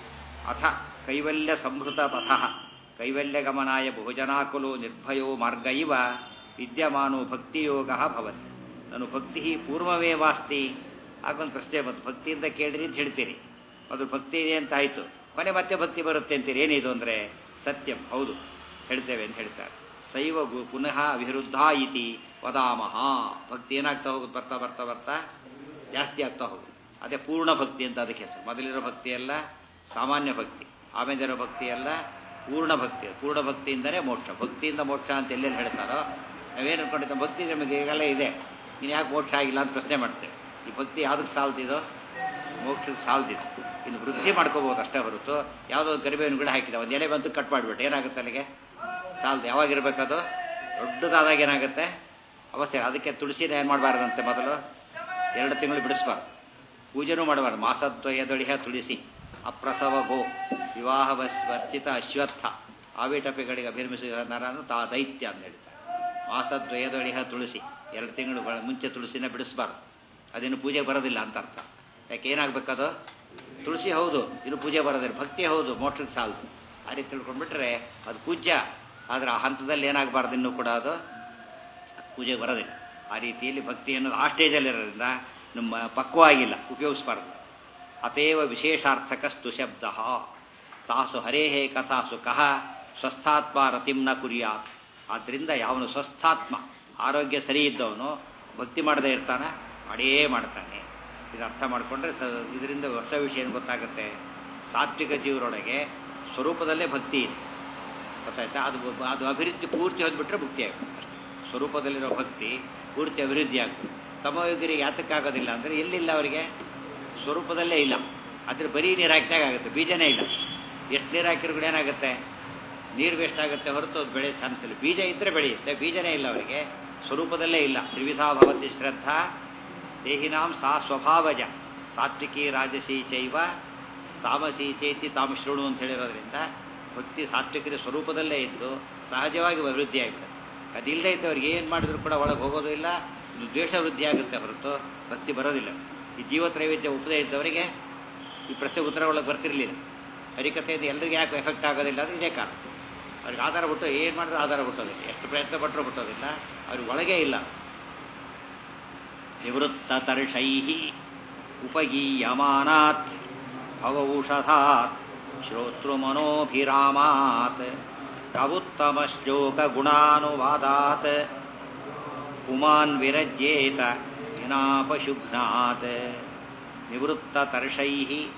ಅಥ ಕೈವಲ್ಯ ಸಂಹೃತ ಪಥ ಕೈವಲ್ಯಗಮನಾಯ ಬಹುಜನಾಕುಲು ನಿರ್ಭಯೋ ಮಾರ್ಗ ಇವ ವಿದ್ಯಮಾನೋ ಭಕ್ತಿಯೋಗ ಭವತಿ ನಾನು ಭಕ್ತಿ ಪೂರ್ವಮೇವಾಸ್ತಿ ಆಗೊಂದು ಪ್ರಶ್ನೆ ಬಂತು ಭಕ್ತಿಯಿಂದ ಕೇಳಿರಿ ಅಂತ ಹೇಳ್ತೀರಿ ಅದು ಭಕ್ತಿ ಇದೆ ಅಂತ ಆಯಿತು ಕೊನೆ ಮತ್ತೆ ಭಕ್ತಿ ಬರುತ್ತೆ ಅಂತೀರಿ ಏನಿದು ಅಂದರೆ ಸತ್ಯಂ ಹೌದು ಹೇಳ್ತೇವೆ ಅಂತ ಹೇಳ್ತಾರೆ ಶೈವ ಗು ಪುನಃ ವಿರುದ್ಧ ಇತಿ ವದಾಮಹ ಭಕ್ತಿ ಏನಾಗ್ತಾ ಹೋಗುತ್ತೆ ಬರ್ತಾ ಬರ್ತಾ ಬರ್ತಾ ಜಾಸ್ತಿ ಆಗ್ತಾ ಹೋಗುತ್ತೆ ಅದೇ ಪೂರ್ಣ ಭಕ್ತಿ ಅಂತ ಅದಕ್ಕೆ ಹೆಸರು ಮೊದಲಿರೋ ಭಕ್ತಿ ಎಲ್ಲ ಸಾಮಾನ್ಯ ಭಕ್ತಿ ಆಮೇಲೆ ಇರೋ ಭಕ್ತಿ ಎಲ್ಲ ಪೂರ್ಣ ಭಕ್ತಿ ಪೂರ್ಣ ಭಕ್ತಿಯಿಂದಲೇ ಮೋಕ್ಷ ಭಕ್ತಿಯಿಂದ ಮೋಕ್ಷ ಅಂತ ಎಲ್ಲೆಲ್ಲಿ ಹೇಳ್ತಾರೋ ನಾವೇನು ಅನ್ಕೊಂಡಿದ್ದ ಭಕ್ತಿ ನಮಗೆ ಈಗೆಲ್ಲ ಇದೆ ನೀನು ಯಾಕೆ ಮೋಕ್ಷ ಆಗಿಲ್ಲ ಅಂತ ಪ್ರಶ್ನೆ ಮಾಡ್ತೇವೆ ಈ ಭಕ್ತಿ ಯಾವುದಕ್ಕೆ ಸಾಲ್ದಿದೋ ಮೋಕ್ಷಕ್ಕೆ ಸಾಲ್ದಿದೆ ಇನ್ನು ವೃದ್ಧಿ ಮಾಡ್ಕೋಬೋದು ಅಷ್ಟೇ ಹೊರತು ಯಾವುದೋ ಒಂದು ಕರಿಬೇವಿನ ಗಿಡ ಹಾಕಿದ ಒಂದು ಎಲೆ ಬಂತು ಕಟ್ ಮಾಡಿಬಿಟ್ಟು ಏನಾಗುತ್ತೆ ಅಲ್ಲಿಗೆ ಸಾಲದು ಯಾವಾಗಿರ್ಬೇಕದು ದೊಡ್ಡದಾದಾಗ ಏನಾಗುತ್ತೆ ಅವಸ್ಥೆ ಅದಕ್ಕೆ ತುಳಸಿನ ಏನು ಮಾಡಬಾರ್ದಂತೆ ಮೊದಲು ಎರಡು ತಿಂಗಳು ಬಿಡಿಸ್ಬಾರ್ದು ಪೂಜೆನೂ ಮಾಡಬಾರ್ದು ಮಾಸದ್ವಯದೊಳಿಹ ತುಳಸಿ ಅಪ್ರಸವ ಗೋ ವಿವಾಹ ವರ್ಚಿತ ಅಶ್ವತ್ಥ ಆವಿಟಪಿಗಳಿಗೆ ಅಭಿರ್ಮಿಸಿದ ನರನು ತಾ ದೈತ್ಯ ಅಂತ ಹೇಳ್ತಾರೆ ಮಾಸದ್ವಯದೊಳಿಹ ತುಳಸಿ ಎರಡು ತಿಂಗಳು ಮುಂಚೆ ತುಳಸಿನ ಬಿಡಿಸ್ಬಾರ್ದು ಅದೇನು ಪೂಜೆಗೆ ಬರೋದಿಲ್ಲ ಅಂತ ಅರ್ಥ ಯಾಕೆ ಏನಾಗಬೇಕದು ತುಳಸಿ ಹೌದು ಇದು ಪೂಜೆ ಬರೋದಿಲ್ಲ ಭಕ್ತಿ ಹೌದು ಮೋಕ್ಷಕ್ಕೆ ಸಾಲದು ಆ ರೀತಿ ತಿಳ್ಕೊಂಡ್ಬಿಟ್ರೆ ಅದು ಪೂಜ್ಯ ಆದರೆ ಆ ಹಂತದಲ್ಲಿ ಏನಾಗಬಾರ್ದು ಇನ್ನೂ ಕೂಡ ಅದು ಪೂಜೆಗೆ ಬರೋದಿಲ್ಲ ಆ ರೀತಿಯಲ್ಲಿ ಭಕ್ತಿ ಅನ್ನೋದು ಆ ಸ್ಟೇಜಲ್ಲಿರೋದ್ರಿಂದ ನಮ್ಮ ಪಕ್ವ ಆಗಿಲ್ಲ ಉಪಯೋಗಿಸ್ಬಾರ್ದು ಅತೇವ ವಿಶೇಷಾರ್ಥಕಸ್ತು ಶಬ್ದ ತಾಸು ಹರೇಹೇ ಕಥಾಸು ಕಹ ಸ್ವಸ್ಥಾತ್ಮ ರತಿಂ ನ ಕುರ್ಯಾತ್ ಆದ್ದರಿಂದ ಯಾವನು ಸ್ವಸ್ಥಾತ್ಮ ಆರೋಗ್ಯ ಸರಿ ಇದ್ದವನು ಭಕ್ತಿ ಮಾಡದೇ ಇರ್ತಾನ ಮಾಡೇ ಮಾಡ್ತಾನೆ ಇದು ಅರ್ಥ ಮಾಡಿಕೊಂಡ್ರೆ ಸ ಇದರಿಂದ ಹೊಸ ವಿಷಯ ಏನು ಗೊತ್ತಾಗುತ್ತೆ ಸಾತ್ವಿಕ ಜೀವರೊಳಗೆ ಸ್ವರೂಪದಲ್ಲೇ ಭಕ್ತಿ ಇದೆ ಗೊತ್ತಾಯ್ತಾ ಅದು ಅದು ಅಭಿವೃದ್ಧಿ ಪೂರ್ತಿ ಹೊಂದ್ಬಿಟ್ರೆ ಭಕ್ತಿ ಆಗುತ್ತೆ ಸ್ವರೂಪದಲ್ಲಿರೋ ಭಕ್ತಿ ಪೂರ್ತಿ ಅಭಿವೃದ್ಧಿ ಆಗುತ್ತೆ ತಮಯೋಗಿರಿಗೆ ಯಾತಕ್ಕಾಗೋದಿಲ್ಲ ಅಂದರೆ ಎಲ್ಲಿಲ್ಲ ಅವರಿಗೆ ಸ್ವರೂಪದಲ್ಲೇ ಇಲ್ಲ ಅದ್ರ ಬರೀ ನೀರು ಹಾಕಿದಾಗ ಆಗುತ್ತೆ ಬೀಜನೇ ಇಲ್ಲ ಎಷ್ಟು ನೀರು ಹಾಕಿದ್ರು ಕೂಡ ಏನಾಗುತ್ತೆ ನೀರು ವೇಸ್ಟ್ ಆಗುತ್ತೆ ಹೊರತು ಅದು ಬೆಳೆ ಚಾನ್ಸ್ ಇಲ್ಲ ಬೀಜ ಇದ್ದರೆ ಬೆಳೆಯುತ್ತೆ ಬೀಜನೇ ಇಲ್ಲ ಅವರಿಗೆ ಸ್ವರೂಪದಲ್ಲೇ ಇಲ್ಲ ತ್ರಿವಿಧಾ ಭವತಿ ಶ್ರದ್ಧಾ ದೇಹಿನಾಂ ಸಾ ಸ್ವಭಾವಜ ಸಾತ್ವಿಕಿ ರಾಜಸಿ ಚೈವ ತಾಮಸಿ ಚೈತಿ ತಾಮ ಶೃಣು ಅಂತ ಹೇಳಿರೋದ್ರಿಂದ ಭಕ್ತಿ ಸಾತ್ವಿಕರ ಸ್ವರೂಪದಲ್ಲೇ ಇದ್ದು ಸಹಜವಾಗಿ ಅಭಿವೃದ್ಧಿ ಆಗಿಬಿಡುತ್ತೆ ಅದಿಲ್ಲದೆ ಇದ್ದವ್ರಿಗೆ ಏನು ಮಾಡಿದ್ರು ಕೂಡ ಒಳಗೆ ಹೋಗೋದು ಇಲ್ಲ ಇದು ದ್ವೇಷ ವೃದ್ಧಿ ಆಗುತ್ತೆ ಹೊರತು ಭಕ್ತಿ ಬರೋದಿಲ್ಲ ಈ ಜೀವತ್ರೈವೇದ್ಯ ಉಪದೇ ಇದ್ದವರಿಗೆ ಈ ಪ್ರಶ್ನೆ ಉತ್ತರ ಒಳಗೆ ಬರ್ತಿರಲಿಲ್ಲ ಹರಿಕಥೆಯಿಂದ ಎಲ್ರಿಗೂ ಯಾಕೆ ಎಫೆಕ್ಟ್ ಆಗೋದಿಲ್ಲ ಅಂದರೆ ಇದೇ ಕಾರಣ ಅವ್ರಿಗೆ ಆಧಾರ ಬಿಟ್ಟು ಏನು ಮಾಡಿದ್ರು ಆಧಾರ ಬಿಟ್ಟೋದಿಲ್ಲ ಎಷ್ಟು ಪ್ರಯತ್ನ ಪಟ್ಟರು ಬಿಟ್ಟೋದಿಲ್ಲ ಅವ್ರಿಗೆ ಒಳಗೆ ಇಲ್ಲ ನಿವೃತ್ತತರ್ಷೈ ಉಪಗೀಯಮಾನಾತ್ ಭವೌಷಧಾತ್ ಶ್ರೋತೃಮನೋಭಿರಾಮಾತ್ ಕವುತ್ತಮಶ್ಲೋಕಗುಣಾನುವಾದಾತ್ ಪುಮಾನ್ ವಿರಜ್ಯೇತ ವಿನಾಪಶುಘ್ನಾತ್ ನಿವೃತ್ತತರ್ಷೈ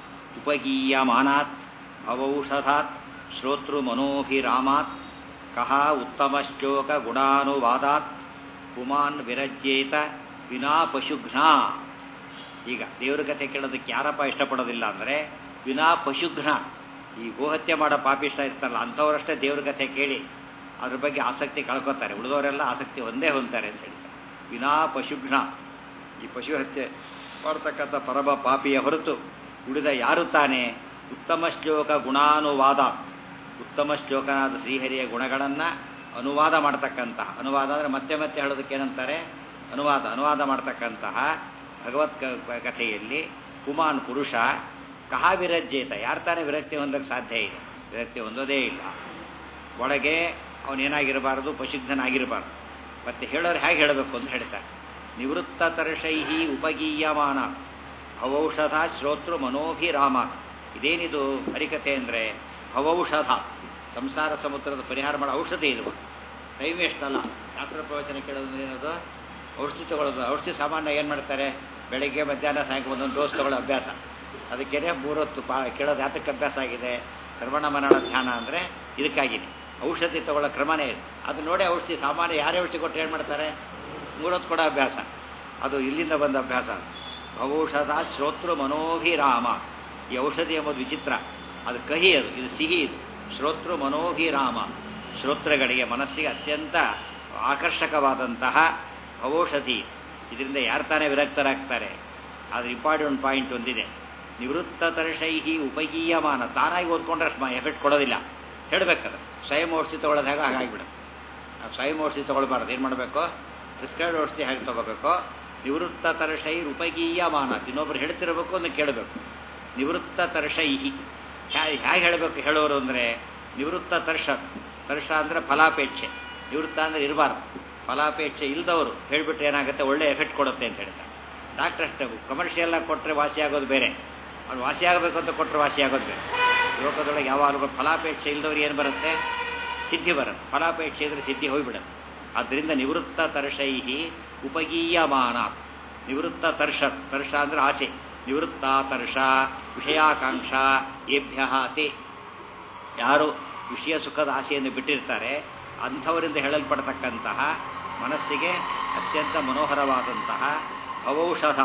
ಉಪಗೀಯಮಾನಾತ್ ಭವೌಷಧಾತ್ ಶ್ರೋತೃಮನೋಭಿರಾಮಾತ್ ಕಹ ಉತ್ತಮಶ್ಲೋಕಗುಣಾನುವಾದಾತ್ ಪುಮಾನ್ ವಿರಜ್ಯೇತ ವಿನಾ ಪಶುಘ್ನಾ ಈಗ ದೇವ್ರ ಕಥೆ ಕೇಳೋದಕ್ಕೆ ಯಾರಪ್ಪ ಇಷ್ಟಪಡೋದಿಲ್ಲ ಅಂದರೆ ವಿನಾ ಪಶುಘ್ನ ಈ ಗೋಹತ್ಯೆ ಮಾಡೋ ಪಾಪಿಷ್ಟ ಇರ್ತಾರಲ್ಲ ಅಂಥವರಷ್ಟೇ ದೇವ್ರ ಕಥೆ ಕೇಳಿ ಅದ್ರ ಬಗ್ಗೆ ಆಸಕ್ತಿ ಕಳ್ಕೊತಾರೆ ಉಳಿದವರೆಲ್ಲ ಆಸಕ್ತಿ ಒಂದೇ ಹೊಂದ್ತಾರೆ ಅಂತ ಹೇಳ್ತಾರೆ ವಿನಾ ಪಶುಘ್ನ ಈ ಪಶು ಹತ್ಯೆ ಮಾಡ್ತಕ್ಕಂಥ ಪರಮ ಪಾಪಿಯ ಹೊರತು ಉಳಿದ ಯಾರು ತಾನೇ ಉತ್ತಮ ಶ್ಲೋಕ ಗುಣಾನುವಾದ ಉತ್ತಮ ಶ್ಲೋಕನಾದ ಶ್ರೀಹರಿಯ ಗುಣಗಳನ್ನು ಅನುವಾದ ಮಾಡ್ತಕ್ಕಂತಹ ಅನುವಾದ ಅಂದರೆ ಮತ್ತೆ ಮತ್ತೆ ಹೇಳೋದಕ್ಕೆ ಏನಂತಾರೆ ಅನುವಾದ ಅನುವಾದ ಮಾಡ್ತಕ್ಕಂತಹ ಭಗವತ್ ಕ- ಕಥೆಯಲ್ಲಿ ಕುಮಾನ್ ಪುರುಷ ಕಹ ವಿರಜ್ಯೇತ ಯಾರು ತಾನೇ ವಿರಕ್ತಿ ಹೊಂದಕ್ಕೆ ಸಾಧ್ಯ ಇದೆ ವಿರಕ್ತಿ ಹೊಂದೋದೇ ಇಲ್ಲ ಒಳಗೆ ಅವನೇನಾಗಿರಬಾರದು ಪಶುಗ್ಧನಾಗಿರಬಾರ್ದು ಮತ್ತೆ ಹೇಳೋರು ಹೇಗೆ ಹೇಳಬೇಕು ಅಂತ ಹೇಳ್ತಾರೆ ನಿವೃತ್ತ ತರ್ಷೈಹಿ ಉಪಗೀಯಮಾನ ಭವೌಷಧ ಶ್ರೋತೃ ಮನೋಭಿರಾಮ ಇದೇನಿದು ಹರಿಕಥೆ ಅಂದರೆ ಭವೌಷಧ ಸಂಸಾರ ಸಮುದ್ರದ ಪರಿಹಾರ ಮಾಡೋ ಔಷಧಿ ಇದು ಟೈಮ್ ವೇಸ್ಟ್ ಅಲ್ಲ ಶಾಸ್ತ್ರ ಪ್ರವಚನ ಕೇಳೋದ್ರೆ ಏನದು ಔಷಧಿ ತಗೊಳ್ಳೋದು ಔಷಧಿ ಸಾಮಾನ್ಯ ಏನು ಮಾಡ್ತಾರೆ ಬೆಳಗ್ಗೆ ಮಧ್ಯಾಹ್ನ ಸಾಯಂಕಾಲ ಒಂದೊಂದು ಡೋಸ್ ತಗೊಳ್ಳೋ ಅಭ್ಯಾಸ ಅದಕ್ಕೇನೆ ಮೂರೊತ್ತು ಪಾ ಕೇಳೋದು ಯಾತಕ್ಕೆ ಅಭ್ಯಾಸ ಆಗಿದೆ ಶ್ರವಣ ಮರಣ ಧ್ಯಾನ ಅಂದರೆ ಇದಕ್ಕಾಗಿದೆ ಔಷಧಿ ತಗೊಳ್ಳೋ ಕ್ರಮನೇ ಇದೆ ಅದು ನೋಡಿ ಔಷಧಿ ಸಾಮಾನ್ಯ ಯಾರೇ ಔಷಧಿ ಕೊಟ್ಟು ಏನು ಮಾಡ್ತಾರೆ ಮೂರೊತ್ತು ಕೊಡೋ ಅಭ್ಯಾಸ ಅದು ಇಲ್ಲಿಂದ ಬಂದ ಅಭ್ಯಾಸ ಭವೌಷಧ ಶ್ರೋತೃ ಮನೋಭಿರಾಮ ಈ ಔಷಧಿ ಎಂಬುದು ವಿಚಿತ್ರ ಅದು ಕಹಿ ಅದು ಇದು ಸಿಹಿ ಇದು ಶ್ರೋತೃ ಮನೋಭಿರಾಮ ಶ್ರೋತ್ರಗಳಿಗೆ ಮನಸ್ಸಿಗೆ ಅತ್ಯಂತ ಆಕರ್ಷಕವಾದಂತಹ ಔಷಧಿ ಇದರಿಂದ ಯಾರು ತಾನೇ ವಿರಕ್ತರಾಗ್ತಾರೆ ಅದು ಇಂಪಾರ್ಟೆಂಟ್ ಪಾಯಿಂಟ್ ಒಂದಿದೆ ನಿವೃತ್ತ ತರ್ಷೈಹಿ ಉಪಗೀಯಮಾನ ತಾನಾಗಿ ಓದ್ಕೊಂಡ್ರೆ ಅಷ್ಟು ಎಫೆಕ್ಟ್ ಕೊಡೋದಿಲ್ಲ ಹೇಳಬೇಕದು ಸ್ವಯಂ ಔಷಧಿ ತೊಗೊಳ್ಳೋದು ಹೇಗೆ ಹಾಗಾಗಿಬಿಡುತ್ತೆ ನಾವು ಸ್ವಯಂ ಔಷಧಿ ತೊಗೊಳ್ಬಾರ್ದು ಏನು ಮಾಡಬೇಕು ಪ್ರಿಸ್ಕ್ರೈಬ್ ಔಷಧಿ ಹೇಗೆ ತೊಗೋಬೇಕು ನಿವೃತ್ತ ತರ್ಷೈ ಉಪಗೀಯಮಾನ ಇನ್ನೊಬ್ರು ಹೇಳ್ತಿರಬೇಕು ಅಂತ ಕೇಳಬೇಕು ನಿವೃತ್ತ ತರ್ಷೈಹಿ ಹೇಗೆ ಹೇಳಬೇಕು ಹೇಳೋರು ಅಂದರೆ ನಿವೃತ್ತ ತರ್ಷ ತರ್ಷ ಅಂದರೆ ಫಲಾಪೇಕ್ಷೆ ನಿವೃತ್ತ ಅಂದರೆ ಇರಬಾರ್ದು ಫಲಾಪೇಕ್ಷೆ ಇಲ್ಲದವರು ಹೇಳಿಬಿಟ್ರೆ ಏನಾಗುತ್ತೆ ಒಳ್ಳೆ ಎಫೆಕ್ಟ್ ಕೊಡುತ್ತೆ ಅಂತ ಹೇಳ್ತಾರೆ ಡಾಕ್ಟರ್ ಅಷ್ಟೇ ಕಮರ್ಷಿಯಲ್ ಆಗಿ ಕೊಟ್ಟರೆ ವಾಸಿ ಆಗೋದು ಬೇರೆ ಅವ್ನು ವಾಸಿ ಆಗಬೇಕು ಅಂತ ಕೊಟ್ಟರೆ ವಾಸಿ ಆಗೋದು ಬೇರೆ ಲೋಕದೊಳಗೆ ಯಾವಾಗಲೂ ಫಲಾಪೇಕ್ಷೆ ಇಲ್ಲದವ್ರು ಏನು ಬರುತ್ತೆ ಸಿದ್ಧಿ ಬರುತ್ತೆ ಫಲಾಪೇಕ್ಷೆ ಇದ್ರೆ ಸಿದ್ಧಿ ಹೋಗ್ಬಿಡುತ್ತೆ ಆದ್ದರಿಂದ ನಿವೃತ್ತ ತರ್ಷೈಹಿ ಉಪಗೀಯಮಾನ ನಿವೃತ್ತ ತರ್ಷ ತರ್ಷ ಅಂದರೆ ಆಸೆ ನಿವೃತ್ತ ತರ್ಷ ವಿಷಯಾಕಾಂಕ್ಷ ಏಭ್ಯ ತೇ ಯಾರು ವಿಷಯ ಸುಖದ ಆಸೆಯನ್ನು ಬಿಟ್ಟಿರ್ತಾರೆ ಅಂಥವರಿಂದ ಹೇಳಲ್ಪಡ್ತಕ್ಕಂತಹ ಮನಸ್ಸಿಗೆ ಅತ್ಯಂತ ಮನೋಹರವಾದಂತಹ ಅವೌಷಧ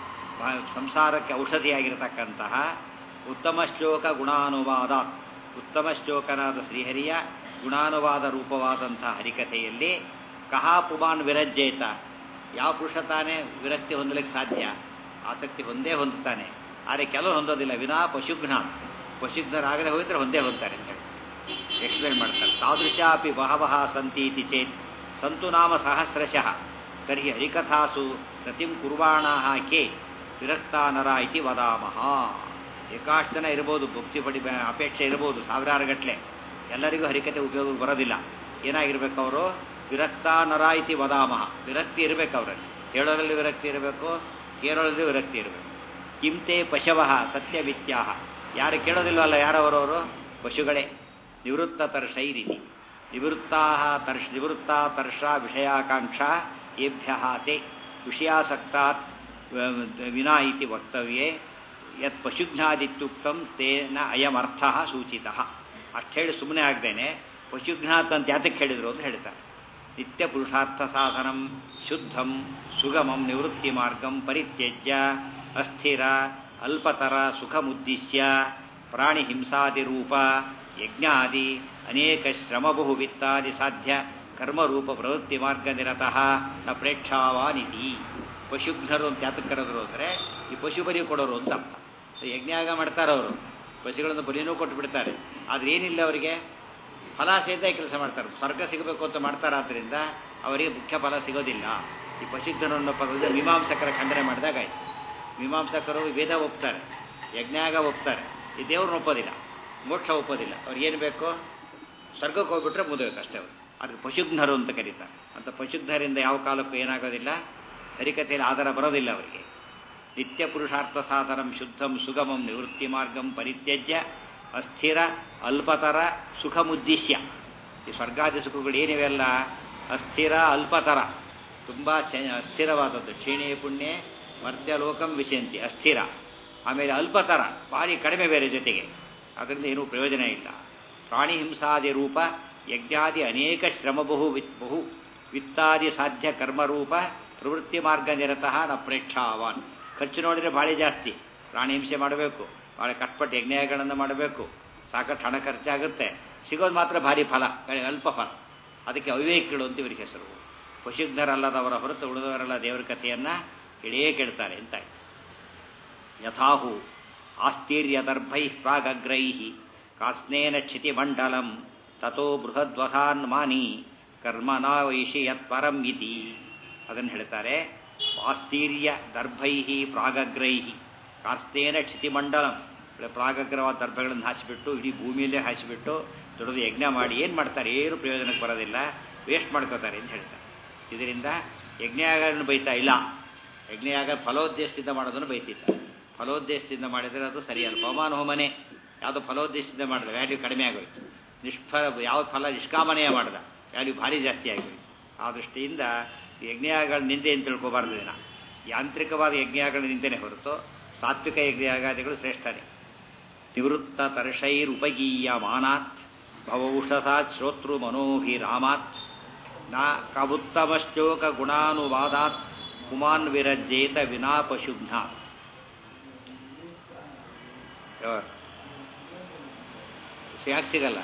ಸಂಸಾರಕ್ಕೆ ಔಷಧಿಯಾಗಿರತಕ್ಕಂತಹ ಉತ್ತಮ ಶ್ಲೋಕ ಗುಣಾನುವಾದ ಉತ್ತಮ ಶ್ಲೋಕನಾದ ಶ್ರೀಹರಿಯ ಗುಣಾನುವಾದ ರೂಪವಾದಂತಹ ಹರಿಕಥೆಯಲ್ಲಿ ಕಹಾ ಪುಮಾನ್ ವಿರಜ್ಜೇತ ಯಾವ ಪುರುಷ ತಾನೇ ವಿರಕ್ತಿ ಹೊಂದಲಿಕ್ಕೆ ಸಾಧ್ಯ ಆಸಕ್ತಿ ಹೊಂದೇ ಹೊಂದುತ್ತಾನೆ ಆದರೆ ಕೆಲವರು ಹೊಂದೋದಿಲ್ಲ ವಿನಾ ಪಶುಘ್ನ ಪಶುಘ್ನರಾಗದೆ ಹೋಗಿದ್ರೆ ಹೊಂದೇ ಹೊಂದ್ತಾರೆ ಅಂತ ಹೇಳಿ ಎಕ್ಸ್ಪ್ಲೇನ್ ಮಾಡ್ತಾರೆ ತಾದೃಶಾಪಿ ಬಹವಃ ಸಂತಿ ಇತಿ ಚೇತ್ ಸಂತು ನಾಮ ಸಹಸ್ರಶಃ ತರ್ಹಿ ಹರಿಕಥಾಸು ರತಿಂ ಕುರ್ವಾಣಾಹ ಕೆ ವಿರಕ್ತಾ ನರ ಇತಿ ವದಾಮಹ ಏಕಾಷ್ಟು ಜನ ಇರ್ಬೋದು ಭಕ್ತಿ ಪಡಿ ಅಪೇಕ್ಷೆ ಇರ್ಬೋದು ಸಾವಿರಾರು ಗಟ್ಟಲೆ ಎಲ್ಲರಿಗೂ ಹರಿಕತೆ ಉಪಯೋಗಕ್ಕೆ ಬರೋದಿಲ್ಲ ಏನಾಗಿರ್ಬೇಕು ಅವರು ವಿರಕ್ತಾ ನರ ಇತಿ ವದಾಮಹ ವಿರಕ್ತಿ ಇರಬೇಕು ಅವರಲ್ಲಿ ಹೇಳೋರಲ್ಲಿ ವಿರಕ್ತಿ ಇರಬೇಕು ಕೇಳೋರಲ್ಲಿ ವಿರಕ್ತಿ ಇರಬೇಕು ಕಿಂತೆ ಪಶವಃ ಸತ್ಯವಿತ್ಯಾಹ ಯಾರು ಕೇಳೋದಿಲ್ವಲ್ಲ ಯಾರವರವರು ಪಶುಗಳೇ ನಿವೃತ್ತ ತರ್ಷೈರಿತಿ ನಿವೃತ್ತಾ ತರ್ಷ ನಿವೃತ್ತ ತರ್ಷ ವಿಷಯಾಕಾಂಕ್ಷ ಏಭ್ಯ ತೇ ವಿಷಯಾಸಕ್ತಾತ್ ವಿನಾ ಇತಿ ವಕ್ತವ್ಯೇ ಯತ್ ಪಶುಘ್ನಾದಿತ್ಯುಕ್ತಂ ತೇನ ಅಯಮರ್ಥ ಸೂಚಿತ ಅಷ್ಟು ಹೇಳಿ ಸುಮ್ಮನೆ ಆಗ್ದೇನೆ ಪಶುಘ್ನಾತ್ ಅಂತ ಯಾತಕ್ಕೆ ಹೇಳಿದ್ರು ಅಂತ ಹೇಳ್ತಾರೆ ನಿತ್ಯ ಪುರುಷಾರ್ಥ ಸಾಧನಂ ಶುದ್ಧಂ ಸುಗಮಂ ನಿವೃತ್ತಿ ಮಾರ್ಗಂ ಪರಿತ್ಯಜ್ಯ ಅಸ್ಥಿರ ಅಲ್ಪತರ ಸುಖಮುದ್ದಿಶ್ಯ ಪ್ರಾಣಿ ಹಿಂಸಾದಿರೂಪ ಯಜ್ಞಾದಿ ಅನೇಕ ಶ್ರಮಬಹು ವಿತ್ತಾದಿ ಸಾಧ್ಯ ಕರ್ಮರೂಪ ಪ್ರವೃತ್ತಿ ಮಾರ್ಗ ನಿರತಃ ನ ಪ್ರೇಕ್ಷಾವಾನಿತಿ ಪಶುಘ್ನರು ಅಂತ ಯಾತಕ್ಕೆ ಕರೆದ್ರು ಅಂದರೆ ಈ ಪಶು ಬಲಿ ಕೊಡೋರು ಅಂತ ಅರ್ಥ ಯಜ್ಞಾಗ ಮಾಡ್ತಾರೆ ಅವರು ಪಶುಗಳನ್ನು ಬಲಿನೂ ಕೊಟ್ಟು ಬಿಡ್ತಾರೆ ಆದರೆ ಏನಿಲ್ಲ ಅವರಿಗೆ ಫಲ ಸಹಿತ ಕೆಲಸ ಮಾಡ್ತಾರೆ ಸ್ವರ್ಗ ಸಿಗಬೇಕು ಅಂತ ಮಾಡ್ತಾರಾದ್ರಿಂದ ಅವರಿಗೆ ಮುಖ್ಯ ಫಲ ಸಿಗೋದಿಲ್ಲ ಈ ಪಶುಘ್ನರನ್ನು ಪದದ ಮೀಮಾಂಸಕರ ಖಂಡನೆ ಮಾಡಿದಾಗ ಆಯ್ತು ಮೀಮಾಂಸಕರು ವೇದ ಒಪ್ತಾರೆ ಯಜ್ಞಾಗ ಒಪ್ತಾರೆ ಈ ದೇವ್ರನ್ನ ಒಪ್ಪೋದಿಲ್ಲ ಮೋಕ್ಷ ಒಪ್ಪೋದಿಲ್ಲ ಅವ್ರಿಗೆ ಏನು ಬೇಕು ಸ್ವರ್ಗಕ್ಕೆ ಹೋಗ್ಬಿಟ್ರೆ ಮುದಬೇಕು ಅಷ್ಟೇ ಅವರು ಅದಕ್ಕೆ ಪಶುಘ್ನರು ಅಂತ ಕರೀತಾರೆ ಅಂತ ಪಶುಘ್ನರಿಂದ ಯಾವ ಕಾಲಕ್ಕೂ ಏನಾಗೋದಿಲ್ಲ ಹರಿಕಥೆಯಲ್ಲಿ ಆಧಾರ ಬರೋದಿಲ್ಲ ಅವರಿಗೆ ನಿತ್ಯ ಪುರುಷಾರ್ಥ ಸಾಧನಂ ಶುದ್ಧಂ ಸುಗಮಂ ನಿವೃತ್ತಿ ಮಾರ್ಗಂ ಪರಿತ್ಯಜ್ಯ ಅಸ್ಥಿರ ಅಲ್ಪತರ ಸುಖಮುದ್ದೇಶ್ಯ ಈ ಸ್ವರ್ಗಾದಿ ಸುಖಗಳು ಏನಿವೆಲ್ಲ ಅಸ್ಥಿರ ಅಲ್ಪತರ ತುಂಬ ಅಸ್ಥಿರವಾದದ್ದು ಕ್ಷೀಣೆ ಪುಣ್ಯ ಮರ್ತ್ಯಲೋಕಂ ವಿಶಂತಿ ಅಸ್ಥಿರ ಆಮೇಲೆ ಅಲ್ಪತರ ಭಾರಿ ಕಡಿಮೆ ಬೇರೆ ಜೊತೆಗೆ ಅದರಿಂದ ಏನೂ ಪ್ರಯೋಜನ ಇಲ್ಲ ಪ್ರಾಣಿ ಹಿಂಸಾದಿ ರೂಪ ಯಜ್ಞಾದಿ ಅನೇಕ ಶ್ರಮ ಬಹು ವಿತ್ ಬಹು ವಿತ್ತಾದಿ ಸಾಧ್ಯ ಕರ್ಮರೂಪ ಪ್ರವೃತ್ತಿ ಮಾರ್ಗ ನಿರತಃ ನ ಪ್ರೇಕ್ಷಾವಾನ್ ಖರ್ಚು ನೋಡಿದರೆ ಭಾಳ ಜಾಸ್ತಿ ಪ್ರಾಣಿ ಹಿಂಸೆ ಮಾಡಬೇಕು ಭಾಳ ಕಟ್ಪಟ್ಟು ಯಜ್ಞಗಳನ್ನು ಮಾಡಬೇಕು ಸಾಕಷ್ಟು ಹಣ ಖರ್ಚಾಗುತ್ತೆ ಸಿಗೋದು ಮಾತ್ರ ಭಾರಿ ಫಲ ಅಲ್ಪ ಫಲ ಅದಕ್ಕೆ ಅವಿವೇಕಿಗಳು ಅಂತ ಇವರಿಗೆ ಹೆಸರು ಪಶುಗ್ಧರಲ್ಲದವರ ಹೊರತು ಉಳಿದವರೆಲ್ಲ ದೇವರ ಕಥೆಯನ್ನು ಇಡೇ ಕೇಳ್ತಾರೆ ಅಂತ ಯಥಾಹು ಆಸ್ತೀರ್ಯದರ್ಭೈ ಪ್ರಾಗಗ್ರೈ ಕಾಸ್ನೇನ ಕ್ಷಿತಿಮಂಡಲಂ ತಥೋ ಬೃಹದ್ವಧಾನ್ ಮಾನಿ ಕರ್ಮನಾ ವೈಶಿ ಯತ್ಪರಂ ಇತಿ ಅದನ್ನು ಹೇಳ್ತಾರೆ ಆಸ್ತೀರ್ಯ ದರ್ಭೈ ಪ್ರಾಗಗ್ರೈ ಕಾಸ್ನೇನ ಕ್ಷಿತಿಮಂಡಲಂ ಪ್ರಾಗಗ್ರವಾದ ದರ್ಭಗಳನ್ನು ಹಾಸಿಬಿಟ್ಟು ಇಡೀ ಭೂಮಿಯಲ್ಲೇ ಹಾಸಿಬಿಟ್ಟು ದೊಡ್ಡದು ಯಜ್ಞ ಮಾಡಿ ಏನು ಮಾಡ್ತಾರೆ ಏನು ಪ್ರಯೋಜನಕ್ಕೆ ಬರೋದಿಲ್ಲ ವೇಸ್ಟ್ ಮಾಡ್ಕೋತಾರೆ ಅಂತ ಹೇಳ್ತಾರೆ ಇದರಿಂದ ಯಜ್ಞಯಾಗಗಳನ್ನು ಬೈತಾ ಇಲ್ಲ ಯಜ್ಞಯಾಗ ಫಲೋದ್ದೇಶದಿಂದ ಮಾಡೋದನ್ನು ಬೈತಿದ್ದ ಫಲೋದ್ದೇಶದಿಂದ ಮಾಡಿದರೆ ಅದು ಸರಿಯಲ್ಲ ಪವಮಾನ ಹೋಮನೆ ಯಾವುದೋ ಫಲೋದ್ದೇಶದಿಂದ ಮಾಡಿದ ವ್ಯಾಲ್ಯೂ ಕಡಿಮೆ ಆಗೋಯ್ತು ನಿಷ್ಫಲ ಯಾವ ಫಲ ನಿಷ್ಕಾಮನೆಯ ಮಾಡಿದ ವ್ಯಾಲ್ಯೂ ಭಾರಿ ಜಾಸ್ತಿ ಆಗೋಯ್ತು ಆ ದೃಷ್ಟಿಯಿಂದ ಯಜ್ಞಯಾಗಗಳ ನಿಂದೆ ಅಂತ ತಿಳ್ಕೊಬಾರ್ದು ದಿನ ಯಾಂತ್ರಿಕವಾದ ಯಜ್ಞಯಾಗಗಳ ನಿಂದೆನೇ ಹೊರತು ಸಾತ್ವಿಕ ಯಜ್ಞಯಾಗಾದಿಗಳು ಶ್ರೇಷ್ಠನೇ ನಿವೃತ್ತ ತರ್ಷೈರುಪಗೀಯ ಮಾನಾತ್ ಭವೌಷಧಾತ್ ಶ್ರೋತೃ ಮನೋಭಿರಾಮಾತ್ ನ ಕಬುತ್ತಮಶ್ಚೋಕ ಗುಣಾನುವಾದಾತ್ ಕುಮಾನ್ ವಿರಜ್ಜೇತ ವಿನಾ ಪಶುಘ್ನಾತ್ ಯಾಕೆ ಸಿಗಲ್ಲ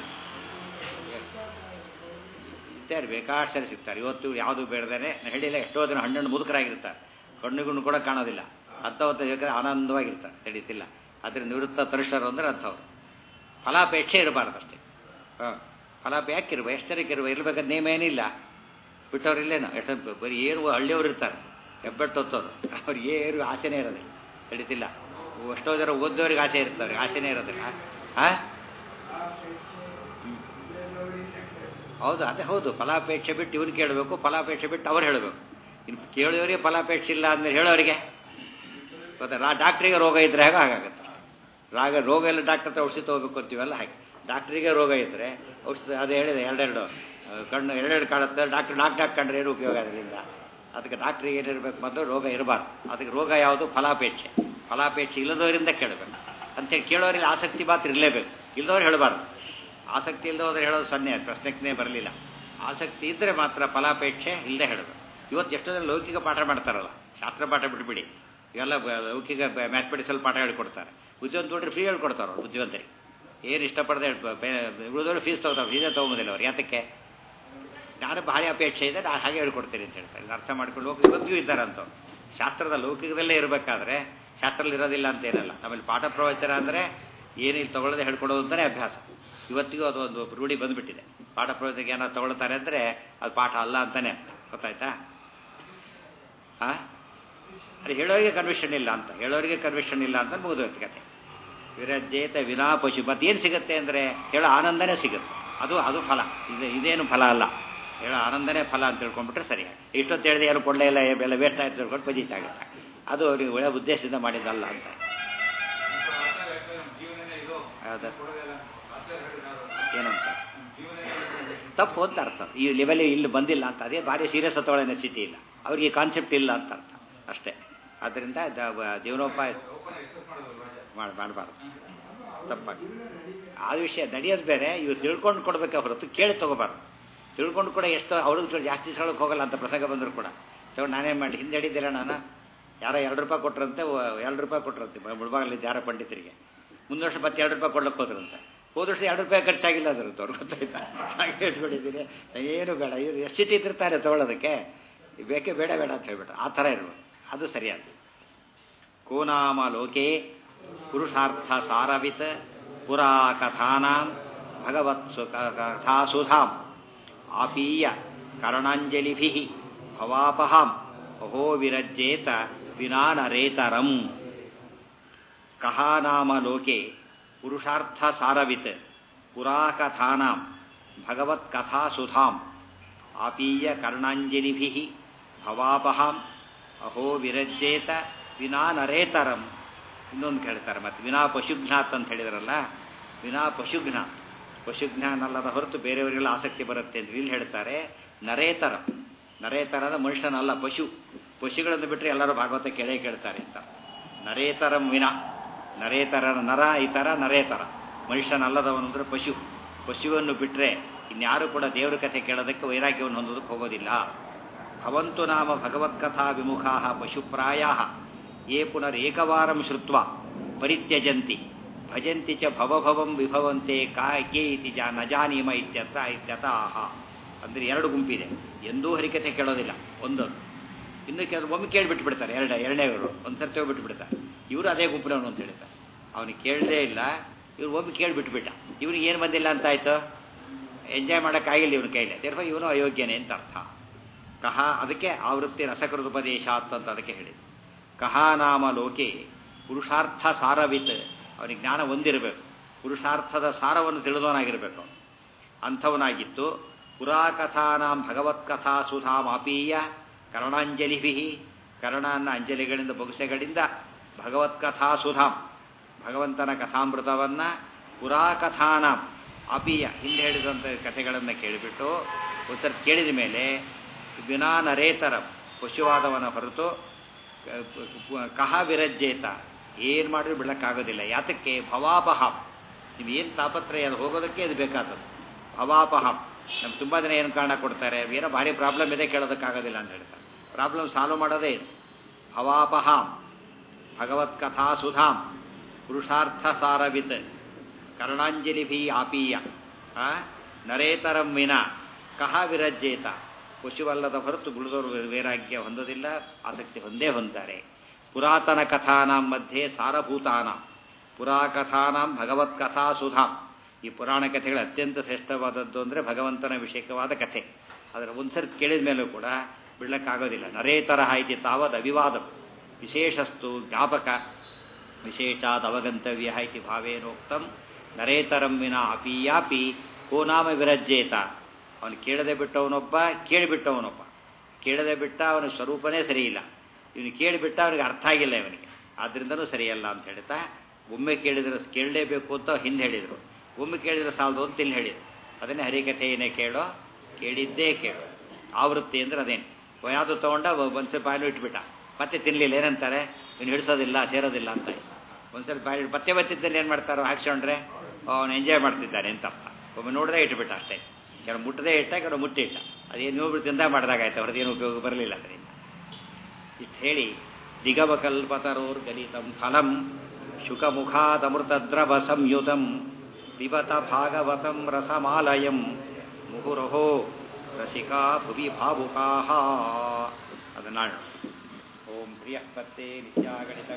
ಇದ್ದಾರೆ ಬೇಕಾಷ್ಟು ಸರಿ ಸಿಗ್ತಾರೆ ಇವತ್ತು ಯಾವುದು ಬೇಡದೇನೆ ಹೇಳಿಲ್ಲ ಎಷ್ಟೋ ದಿನ ಹಣ್ಣು ಮುದುಕರಾಗಿರ್ತಾರೆ ಕಣ್ಣುಗುಣ್ಣು ಕೂಡ ಕಾಣೋದಿಲ್ಲ ಅರ್ಥವತ್ತ ಬೇಕಾದ್ರೆ ಆನಂದವಾಗಿರ್ತಾರೆ ನಡೀತಿಲ್ಲ ಅದ್ರ ನಿವೃತ್ತ ತರುಷರು ಅಂದ್ರೆ ಅಂಥವ್ರು ಫಲಾಪೇಕ್ಷೆ ಇರಬಾರ್ದು ಅಷ್ಟೇ ಹಾಂ ಫಲಾಪ ಯಾಕಿರುವ ಎಷ್ಟರಿಕಿರುವ ಇರ್ಬೇಕಾದ ನೇಮ ಏನಿಲ್ಲ ಬಿಟ್ಟವ್ರು ಇಲ್ಲೇನೋ ಎಷ್ಟು ಬರೀ ಏರು ಹಳ್ಳಿಯವ್ರು ಇರ್ತಾರೆ ಹೆಬ್ಬೆಟ್ಟು ಹೊತ್ತೋರು ಅವ್ರಿಗೆ ಏನು ಆಸೆನೇ ಇರೋದಿಲ್ಲ ನಡೀತಿಲ್ಲ ಎಷ್ಟೋ ಜನ ಓದೋರಿಗೆ ಆಸೆ ಇರ್ತಾರೆ ಆಸೆನೇ ಇರೋದಿಲ್ಲ ಹಾಂ ಹೌದು ಅದೇ ಹೌದು ಫಲಾಪೇಕ್ಷೆ ಬಿಟ್ಟು ಇವ್ರು ಕೇಳಬೇಕು ಫಲಾಪೇಕ್ಷೆ ಬಿಟ್ಟು ಅವ್ರು ಹೇಳಬೇಕು ಇನ್ನು ಕೇಳೋರಿಗೆ ಫಲಾಪೇಕ್ಷೆ ಇಲ್ಲ ಅಂದಮೇಲೆ ಹೇಳೋರಿಗೆ ಗೊತ್ತಾ ರಾ ಡಾಕ್ಟ್ರಿಗೆ ರೋಗ ಇದ್ರೆ ಹೇಗೆ ಹಾಗಾಗುತ್ತೆ ರಾಗ ರೋಗ ಎಲ್ಲ ಡಾಕ್ಟರ್ ಹತ್ರ ಔಷಧಿ ತೊಗೋಬೇಕು ಅಂತೀವಲ್ಲ ಹಾಗೆ ಡಾಕ್ಟ್ರಿಗೆ ರೋಗ ಇದ್ದರೆ ಔಷಧಿ ಅದು ಹೇಳಿದೆ ಎರಡೆರಡು ಕಣ್ಣು ಎರಡೆರಡು ಕಾಣುತ್ತೆ ಡಾಕ್ಟ್ರ್ ನಾಲ್ಕು ನಾಲ್ಕು ಕಂಡ್ರೆ ಏನು ಉಪಯೋಗ ಅದರಿಂದ ಅದಕ್ಕೆ ಡಾಕ್ಟ್ರಿಗೆ ಏನಿರಬೇಕು ಮೊದಲು ರೋಗ ಇರಬಾರ್ದು ಅದಕ್ಕೆ ರೋಗ ಯಾವುದು ಫಲಾಪೇಕ್ಷೆ ಫಲಾಪೇಕ್ಷೆ ಇಲ್ಲದವರಿಂದ ಕೇಳಬೇಕು ಅಂತೇಳಿ ಕೇಳೋರಿಗೆ ಆಸಕ್ತಿ ಮಾತ್ರ ಇರಲೇಬೇಕು ಇಲ್ಲದವ್ರು ಹೇಳಬಾರ್ದು ಆಸಕ್ತಿ ಇಲ್ಲದವ್ರು ಹೇಳೋದು ಸೊನ್ನೆ ಪ್ರಶ್ನೆನೇ ಬರಲಿಲ್ಲ ಆಸಕ್ತಿ ಇದ್ದರೆ ಮಾತ್ರ ಫಲಾಪೇಕ್ಷೆ ಇಲ್ಲದೆ ಹೇಳಬೇಕು ಇವತ್ತು ಎಷ್ಟೋ ಜನ ಲೌಕಿಕ ಪಾಠ ಮಾಡ್ತಾರಲ್ಲ ಶಾಸ್ತ್ರ ಪಾಠ ಬಿಟ್ಬಿಡಿ ಇವೆಲ್ಲ ಲೌಕಿಕ ಮ್ಯಾಥಮೆಟಿಕ್ಸಲ್ಲಿ ಪಾಠ ಹೇಳ್ಕೊಡ್ತಾರೆ ಬುದ್ಧಿವಂತ ನೋಡ್ರಿ ಫ್ರೀ ಹೇಳ್ಕೊಡ್ತಾರೆ ಅವ್ರು ಬುದ್ಧಿವಂತರಿಗೆ ಏನು ಇಷ್ಟಪಡದೆ ಉಳಿದವರು ಫೀಸ್ ತೊಗೊತಾರೆ ಫೀಸೇ ತೊಗೊಂಬೋದಿಲ್ಲ ಅವ್ರು ಯಾತಕ್ಕೆ ನಾನು ಭಾರಿ ಅಪೇಕ್ಷೆ ಇದೆ ನಾನು ಹಾಗೆ ಹೇಳ್ಕೊಡ್ತೀನಿ ಅಂತ ಹೇಳ್ತಾರೆ ಅರ್ಥ ಮಾಡ್ಕೊಂಡು ಲೋಕ ಇವತ್ತಿಗೂ ಇದ್ದಾರೆ ಅಂತ ಶಾಸ್ತ್ರದ ಲೌಕಿಕದಲ್ಲೇ ಇರಬೇಕಾದ್ರೆ ಶಾಸ್ತ್ರದಲ್ಲಿ ಇರೋದಿಲ್ಲ ಅಂತ ಏನಲ್ಲ ಆಮೇಲೆ ಪಾಠ ಪ್ರವಚನ ಅಂದರೆ ಏನಿಲ್ಲ ತಗೊಳ್ಳದೆ ಹೇಳ್ಕೊಡೋದು ಅಂತಲೇ ಅಭ್ಯಾಸ ಇವತ್ತಿಗೂ ಅದು ಒಂದು ರೂಢಿ ಬಂದುಬಿಟ್ಟಿದೆ ಪಾಠ ಪ್ರವಚನಕ್ಕೆ ಏನಾದ್ರು ತಗೊಳ್ತಾರೆ ಅಂದರೆ ಅದು ಪಾಠ ಅಲ್ಲ ಅಂತಲೇ ಅರ್ಥ ಗೊತ್ತಾಯ್ತಾ ಹಾಂ ಅದು ಹೇಳೋರಿಗೆ ಕನ್ವಿಷನ್ ಇಲ್ಲ ಅಂತ ಹೇಳೋರಿಗೆ ಕನ್ವಿಷನ್ ಇಲ್ಲ ಅಂತ ಮುಗಿದೋಯ್ತು ಕತೆ ವಿರಜ್ಜೇತ ವಿನಾ ಪಶು ಮತ್ತೇನು ಸಿಗುತ್ತೆ ಅಂದರೆ ಹೇಳೋ ಆನಂದನೇ ಸಿಗುತ್ತೆ ಅದು ಅದು ಫಲ ಇದು ಇದೇನು ಫಲ ಅಲ್ಲ ಹೇಳೋ ಆನಂದನೇ ಫಲ ಅಂತ ತಿಳ್ಕೊಂಡ್ಬಿಟ್ರೆ ಸರಿ ಇಷ್ಟೊತ್ತು ಹೇಳಿದೆ ಏನು ಕೊಡಲೇ ಇಲ್ಲ ಎಲ್ಲ ವೇಸ್ಟ್ ಆಯ್ತು ತಿಳ್ಕೊಂಡು ಬದೀತಾಗುತ್ತೆ ಅದು ಅವ್ರಿಗೆ ಒಳ್ಳೆ ಉದ್ದೇಶದಿಂದ ಮಾಡಿದ್ದಲ್ಲ ಅಂತ ಹೌದಾ ಏನಂತ ತಪ್ಪು ಅಂತ ಅರ್ಥ ಈ ಲೆವೆಲ್ ಇಲ್ಲಿ ಬಂದಿಲ್ಲ ಅಂತ ಅದೇ ಭಾರಿ ಸೀರಿಯಸ್ ತಗೊಳ್ಳೋ ಸ್ಥಿತಿ ಇಲ್ಲ ಅವ್ರಿಗೆ ಕಾನ್ಸೆಪ್ಟ್ ಇಲ್ಲ ಅಂತ ಅರ್ಥ ಅಷ್ಟೇ ಆದ್ದರಿಂದ ಜೀವನೋಪಾಯ ಮಾಡಿ ಮಾಡಬಾರ್ದು ತಪ್ಪಾಗಿ ಆ ವಿಷಯ ನಡೆಯೋದು ಬೇರೆ ಇವು ತಿಳ್ಕೊಂಡು ಕೊಡ್ಬೇಕೆ ಹೊರತು ಕೇಳಿ ತೊಗೋಬಾರ್ದು ತಿಳ್ಕೊಂಡು ಕೂಡ ಎಷ್ಟೋ ಅವ್ರಿಗೆ ಜಾಸ್ತಿ ಸಳಕ್ಕೆ ಹೋಗಲ್ಲ ಅಂತ ಪ್ರಸಂಗ ಬಂದರೂ ಕೂಡ ತಗೊಂಡು ನಾನೇನು ಮಾಡಿ ಹಿಂದೆ ಹಿಡಿದಿಲ್ಲ ನಾನು ಯಾರೋ ಎರಡು ರೂಪಾಯಿ ಕೊಟ್ರಂತೆ ಎರಡು ರೂಪಾಯಿ ಕೊಟ್ರಂತೆ ಮುಳ್ಬಾಗಲಿದ್ದು ಯಾರೋ ಪಂಡಿತರಿಗೆ ಮುಂದೆ ವರ್ಷ ಮತ್ತೆ ಎರಡು ರೂಪಾಯಿ ಕೊಡ್ಲಿಕ್ಕೆ ಹೋದ್ರಂತೆ ಹೋದ ವರ್ಷ ಎರಡು ರೂಪಾಯಿ ಖರ್ಚಾಗಿಲ್ಲ ಅದ್ರಂತ ಅವ್ರು ಗೊತ್ತಾಯ್ತಾ ಹಾಗೆ ಇಟ್ಕೊಂಡಿದ್ದೀನಿ ಏನು ಬೇಡ ಇವ್ರು ಎಷ್ಟು ಸಿಟಿ ಇದ್ದಿರ್ತಾರೆ ತೊಗೊಳೋದಕ್ಕೆ ಬೇಕೇ ಬೇಡ ಬೇಡ ಅಂತ ಹೇಳ್ಬಿಟ್ಟು ಆ ಥರ ಇರ್ಬೋದು ಅದು ಸರಿಯಾದ ಕೋನಾಮ ಲೋಕೆ ಪುರುಷಾರ್ಥ ಸಾರವಿತ್ ಪುರಾ ಕಥಾನಾಂ ಭಗವತ್ಸು ಕಥಾಸುಧಾಂ ಆಪೀಯ ಕರ್ಣಾಂಜಲಿಭಿ ಭವಾಪಹಾಂ ಅಹೋ ವಿರಜ್ಜೇತ ವಿನಾನರೇತರಂ ಕಹ ನಾಮ ಲೋಕೆ ಪುರುಷಾರ್ಥ ಸಾರವಿತ್ ಪುರಾಕಥಾನಾಂ ಭಗವತ್ಕಥಾಸುಧಾಂ ಆಪೀಯ ಕರ್ಣಾಂಜಲಿಭಿ ಭವಾಪಹಾಂ ಅಹೋ ವಿರಜ್ಯೇತ ವಿನಾ ನರೇತರಂ ಇನ್ನೊಂದು ಹೇಳ್ತಾರೆ ಮತ್ತೆ ವಿನಾ ಪಶುಘ್ನಾತ್ ಅಂತ ಹೇಳಿದ್ರಲ್ಲ ವಿನಾ ಪಶುಘ್ನಾತ್ ಪಶುಜ್ಞಾನ ಅಲ್ಲದ ಹೊರತು ಬೇರೆಯವರಿಗೆಲ್ಲ ಆಸಕ್ತಿ ಬರುತ್ತೆ ಅಂತ ಇಲ್ಲಿ ಹೇಳ್ತಾರೆ ನರೇತರ ನರೇತರ ಅಂದ್ರೆ ಮನುಷ್ಯನಲ್ಲ ಪಶು ಪಶುಗಳನ್ನು ಬಿಟ್ಟರೆ ಎಲ್ಲರೂ ಭಾಗವತ ಕೇಳೇ ಕೇಳ್ತಾರೆ ಅಂತ ನರೇತರಂ ವಿನ ನರೇತರ ನರ ಈ ಥರ ನರೇತರ ಮನುಷ್ಯನಲ್ಲದವನು ಅಂದರೆ ಪಶು ಪಶುವನ್ನು ಬಿಟ್ಟರೆ ಇನ್ಯಾರು ಕೂಡ ದೇವರ ಕಥೆ ಕೇಳೋದಕ್ಕೆ ವೈರಾಗ್ಯವನ್ನು ಹೊಂದೋದಕ್ಕೆ ಹೋಗೋದಿಲ್ಲ ಭವಂತು ನಾಮ ಭಗವತ್ಕಥಾ ವಿಮುಖಾ ಪಶುಪ್ರಾಯ ಯೇ ಪುನರೇಕವಾರಂ ಶ್ರುತ್ವ ಪರಿತ್ಯಜಂತಿ ಭಜಂತಿ ಚ ಭವಭವಂ ವಿಭವಂತೆ ಕಾ ಕೆ ಇತಿ ಜಾ ನ ಜಾನೀಮ ಇತ್ಯರ್ಥ ಇತ್ಯತಃ ಅಂದರೆ ಎರಡು ಗುಂಪಿದೆ ಎಂದೂ ಹರಿಕಥೆ ಕೇಳೋದಿಲ್ಲ ಒಂದೊಂದು ಇನ್ನು ಕೆಲವು ಒಮ್ಮೆ ಕೇಳಿಬಿಟ್ಟು ಬಿಡ್ತಾರೆ ಎರಡ ಎರಡನೇವರು ಒಂದು ಸರ್ತಿ ಹೋಗ್ಬಿಟ್ಟು ಬಿಡ್ತಾರೆ ಇವರು ಅದೇ ಗುಂಪಿನವನು ಅಂತ ಹೇಳ್ತಾರೆ ಅವನಿಗೆ ಕೇಳದೇ ಇಲ್ಲ ಇವ್ರು ಒಮ್ಮೆ ಕೇಳಿಬಿಟ್ಬಿಟ್ಟ ಇವನಿಗೆ ಏನು ಬಂದಿಲ್ಲ ಅಂತ ಆಯ್ತು ಎಂಜಾಯ್ ಮಾಡೋಕ್ಕಾಗಿಲ್ಲ ಇವನ ಕೈಲಿ ದೇರ್ಫ ಇವನು ಅಯೋಗ್ಯನೇ ಅಂತ ಅರ್ಥ ಕಹ ಅದಕ್ಕೆ ಆವೃತ್ತಿ ರಸಕೃತೋಪದೇಶ ಅಂತ ಅದಕ್ಕೆ ಹೇಳಿದೆ ಕಹ ನಾಮ ಲೋಕೆ ಪುರುಷಾರ್ಥ ಸಾರವಿತ್ ಅವನಿಗೆ ಜ್ಞಾನ ಹೊಂದಿರಬೇಕು ಪುರುಷಾರ್ಥದ ಸಾರವನ್ನು ತಿಳಿದವನಾಗಿರಬೇಕು ಅಂಥವನಾಗಿತ್ತು ಪುರಾಕಥಾನಾಂ ಭಗವತ್ಕಥಾ ಸುಧಾಮಾಪೀಯ ಕರ್ಣಾಂಜಲಿಭಿ ಕರ್ಣನ ಅಂಜಲಿಗಳಿಂದ ಬೊಗಸೆಗಳಿಂದ ಭಗವತ್ಕಥಾ ಸುಧಾಂ ಭಗವಂತನ ಕಥಾಮೃತವನ್ನು ಪುರಾಕಥಾನಾಂ ಅಪೀಯ ಹಿಂದೆ ಹೇಳಿದಂಥ ಕಥೆಗಳನ್ನು ಕೇಳಿಬಿಟ್ಟು ಉತ್ತರ ಕೇಳಿದ ಮೇಲೆ ವಿನಾ ನರೇತರ ಪಶುವಾದವನ ಹೊರತು ಕಹ ವಿರಜ್ಜೇತ ಏನು ಮಾಡಿದ್ರು ಬಿಡೋಕ್ಕಾಗೋದಿಲ್ಲ ಯಾತಕ್ಕೆ ಭವಾಪಹ ನೀವು ಏನು ತಾಪತ್ರಯ ಅದು ಹೋಗೋದಕ್ಕೆ ಅದು ಬೇಕಾದದ್ದು ಭವಾಪಹ ನಮ್ಗೆ ತುಂಬ ಜನ ಏನು ಕಾರಣ ಕೊಡ್ತಾರೆ ಏನೋ ಭಾರಿ ಪ್ರಾಬ್ಲಮ್ ಇದೆ ಕೇಳೋದಕ್ಕಾಗೋದಿಲ್ಲ ಅಂತ ಹೇಳ್ತಾರೆ ಪ್ರಾಬ್ಲಮ್ ಸಾಲ್ವ್ ಮಾಡೋದೇ ಇದು ಭವಾಪಹಾಂ ಭಗವತ್ಕಥಾ ಸುಧಾಂ ಪುರುಷಾರ್ಥ ಸಾರವಿತ್ ಕರ್ಣಾಂಜಲಿಭಿ ಆಪೀಯ ನರೇತರಂ ವಿನ ಕಹ ವಿರಜ್ಜೇತ ಪಶುವಲ್ಲದ ಹೊರತು ಬುಳಿದವರು ವೈರಾಗ್ಯ ಹೊಂದೋದಿಲ್ಲ ಆಸಕ್ತಿ ಹೊಂದೇ ಹೊಂತಾರೆ ಪುರಾತನ ಕಥಾನಾಂ ಮಧ್ಯೆ ಸಾರಭೂತಾನಾಂ ಪುರಾಕಥಾನಾಂ ಭಗವತ್ಕಥಾ ಸುಧಾಂ ಈ ಪುರಾಣ ಕಥೆಗಳು ಅತ್ಯಂತ ಶ್ರೇಷ್ಠವಾದದ್ದು ಅಂದರೆ ಭಗವಂತನ ವಿಷಯಕವಾದ ಕಥೆ ಅದರ ಒಂದ್ಸರಿ ಕೇಳಿದ ಮೇಲೂ ಕೂಡ ಬಿಡ್ಲಕ್ಕಾಗೋದಿಲ್ಲ ನರೇತರ ಇತಿ ತಾವದ್ ಅವಿವಾದ ವಿಶೇಷಸ್ತು ಜ್ಞಾಪಕ ವಿಶೇಷಾದ್ ಅವಗಂತವ್ಯ ಇತಿ ಭಾವೇನೋಕ್ತಂ ನರೇತರಂ ವಿನ ಅಪಿಯಾಪಿ ಕೋ ನಾಮ ವಿರಜ್ಜೇತ ಅವನು ಕೇಳದೆ ಬಿಟ್ಟವನೊಬ್ಬ ಕೇಳಿಬಿಟ್ಟವನೊಬ್ಬ ಕೇಳದೆ ಬಿಟ್ಟ ಅವನ ಸ್ವರೂಪನೇ ಸರಿಯಿಲ್ಲ ಇವನು ಕೇಳಿಬಿಟ್ಟ ಅವನಿಗೆ ಅರ್ಥ ಆಗಿಲ್ಲ ಇವನಿಗೆ ಆದ್ರಿಂದನೂ ಸರಿಯಲ್ಲ ಅಂತ ಹೇಳ್ತಾ ಒಮ್ಮೆ ಕೇಳಿದ್ರೆ ಕೇಳಲೇಬೇಕು ಅಂತ ಹಿಂದೆ ಹೇಳಿದರು ಒಮ್ಮೆ ಕೇಳಿದ್ರೆ ಸಾಲದು ಅಂತ ಇಲ್ಲಿ ಹೇಳಿದ್ರು ಅದನ್ನೇ ಹರಿಕಥೆಯನ್ನೇ ಕೇಳೋ ಕೇಳಿದ್ದೇ ಕೇಳೋ ಆವೃತ್ತಿ ಅಂದ್ರೆ ಅದೇನು ಯಾವುದು ತೊಗೊಂಡ ಒಂದ್ಸಲ ಬಾಯಲ್ಲಿ ಇಟ್ಬಿಟ್ಟ ಮತ್ತೆ ತಿನ್ನಲಿಲ್ಲ ಏನಂತಾರೆ ಇವ್ನು ಹಿಡಿಸೋದಿಲ್ಲ ಸೇರೋದಿಲ್ಲ ಅಂತ ಒಂದ್ಸಲ ಬಾಯಲ್ಲಿ ಮತ್ತೆ ಬತ್ತಿದ್ದಲ್ಲಿ ಏನು ಮಾಡ್ತಾರೋ ಹಾಕ್ಸ್ಕೊಂಡ್ರೆ ಅವನು ಎಂಜಾಯ್ ಮಾಡ್ತಿದ್ದಾನೆ ಅಂತ ಅರ್ಥ ಒಮ್ಮೆ ನೋಡದೆ ಇಟ್ಬಿಟ್ಟ ಅಷ್ಟೇ ಕೆಲವು ಮುಟ್ಟದೇ ಇಟ್ಟ ಕೆಲವು ಮುಟ್ಟಿ ಇಟ್ಟ ಅದೇನು ನೀವು ತಿಂದ ಮಾಡಿದಾಗಾಯ್ತು ಅವ್ರದ್ದು ಏನು ಉಪಯೋಗ ಬರಲಿಲ್ಲ ಅದರಿಂದ ಇಷ್ಟು ಹೇಳಿ ದಿಗವಕಲ್ಪತರೋರ್ ಗಲಿತಂ ಫಲಂ ಶುಕಮುಖಾದಮೃತದ್ರವ ಸಂಯುತಂ ಪಿಬತ ಭಾಗವತಂ ರಸಮಾಲಯಂ ಮುಹುರಹೋ ರಸಿಕಾ ಭುವಿ ಭಾವುಕಾ ಅದನ್ನಾಳು ಓಂ ಶ್ರಿಯಃ ಪತ್ತೆ ನಿತ್ಯಾಗಣಿತ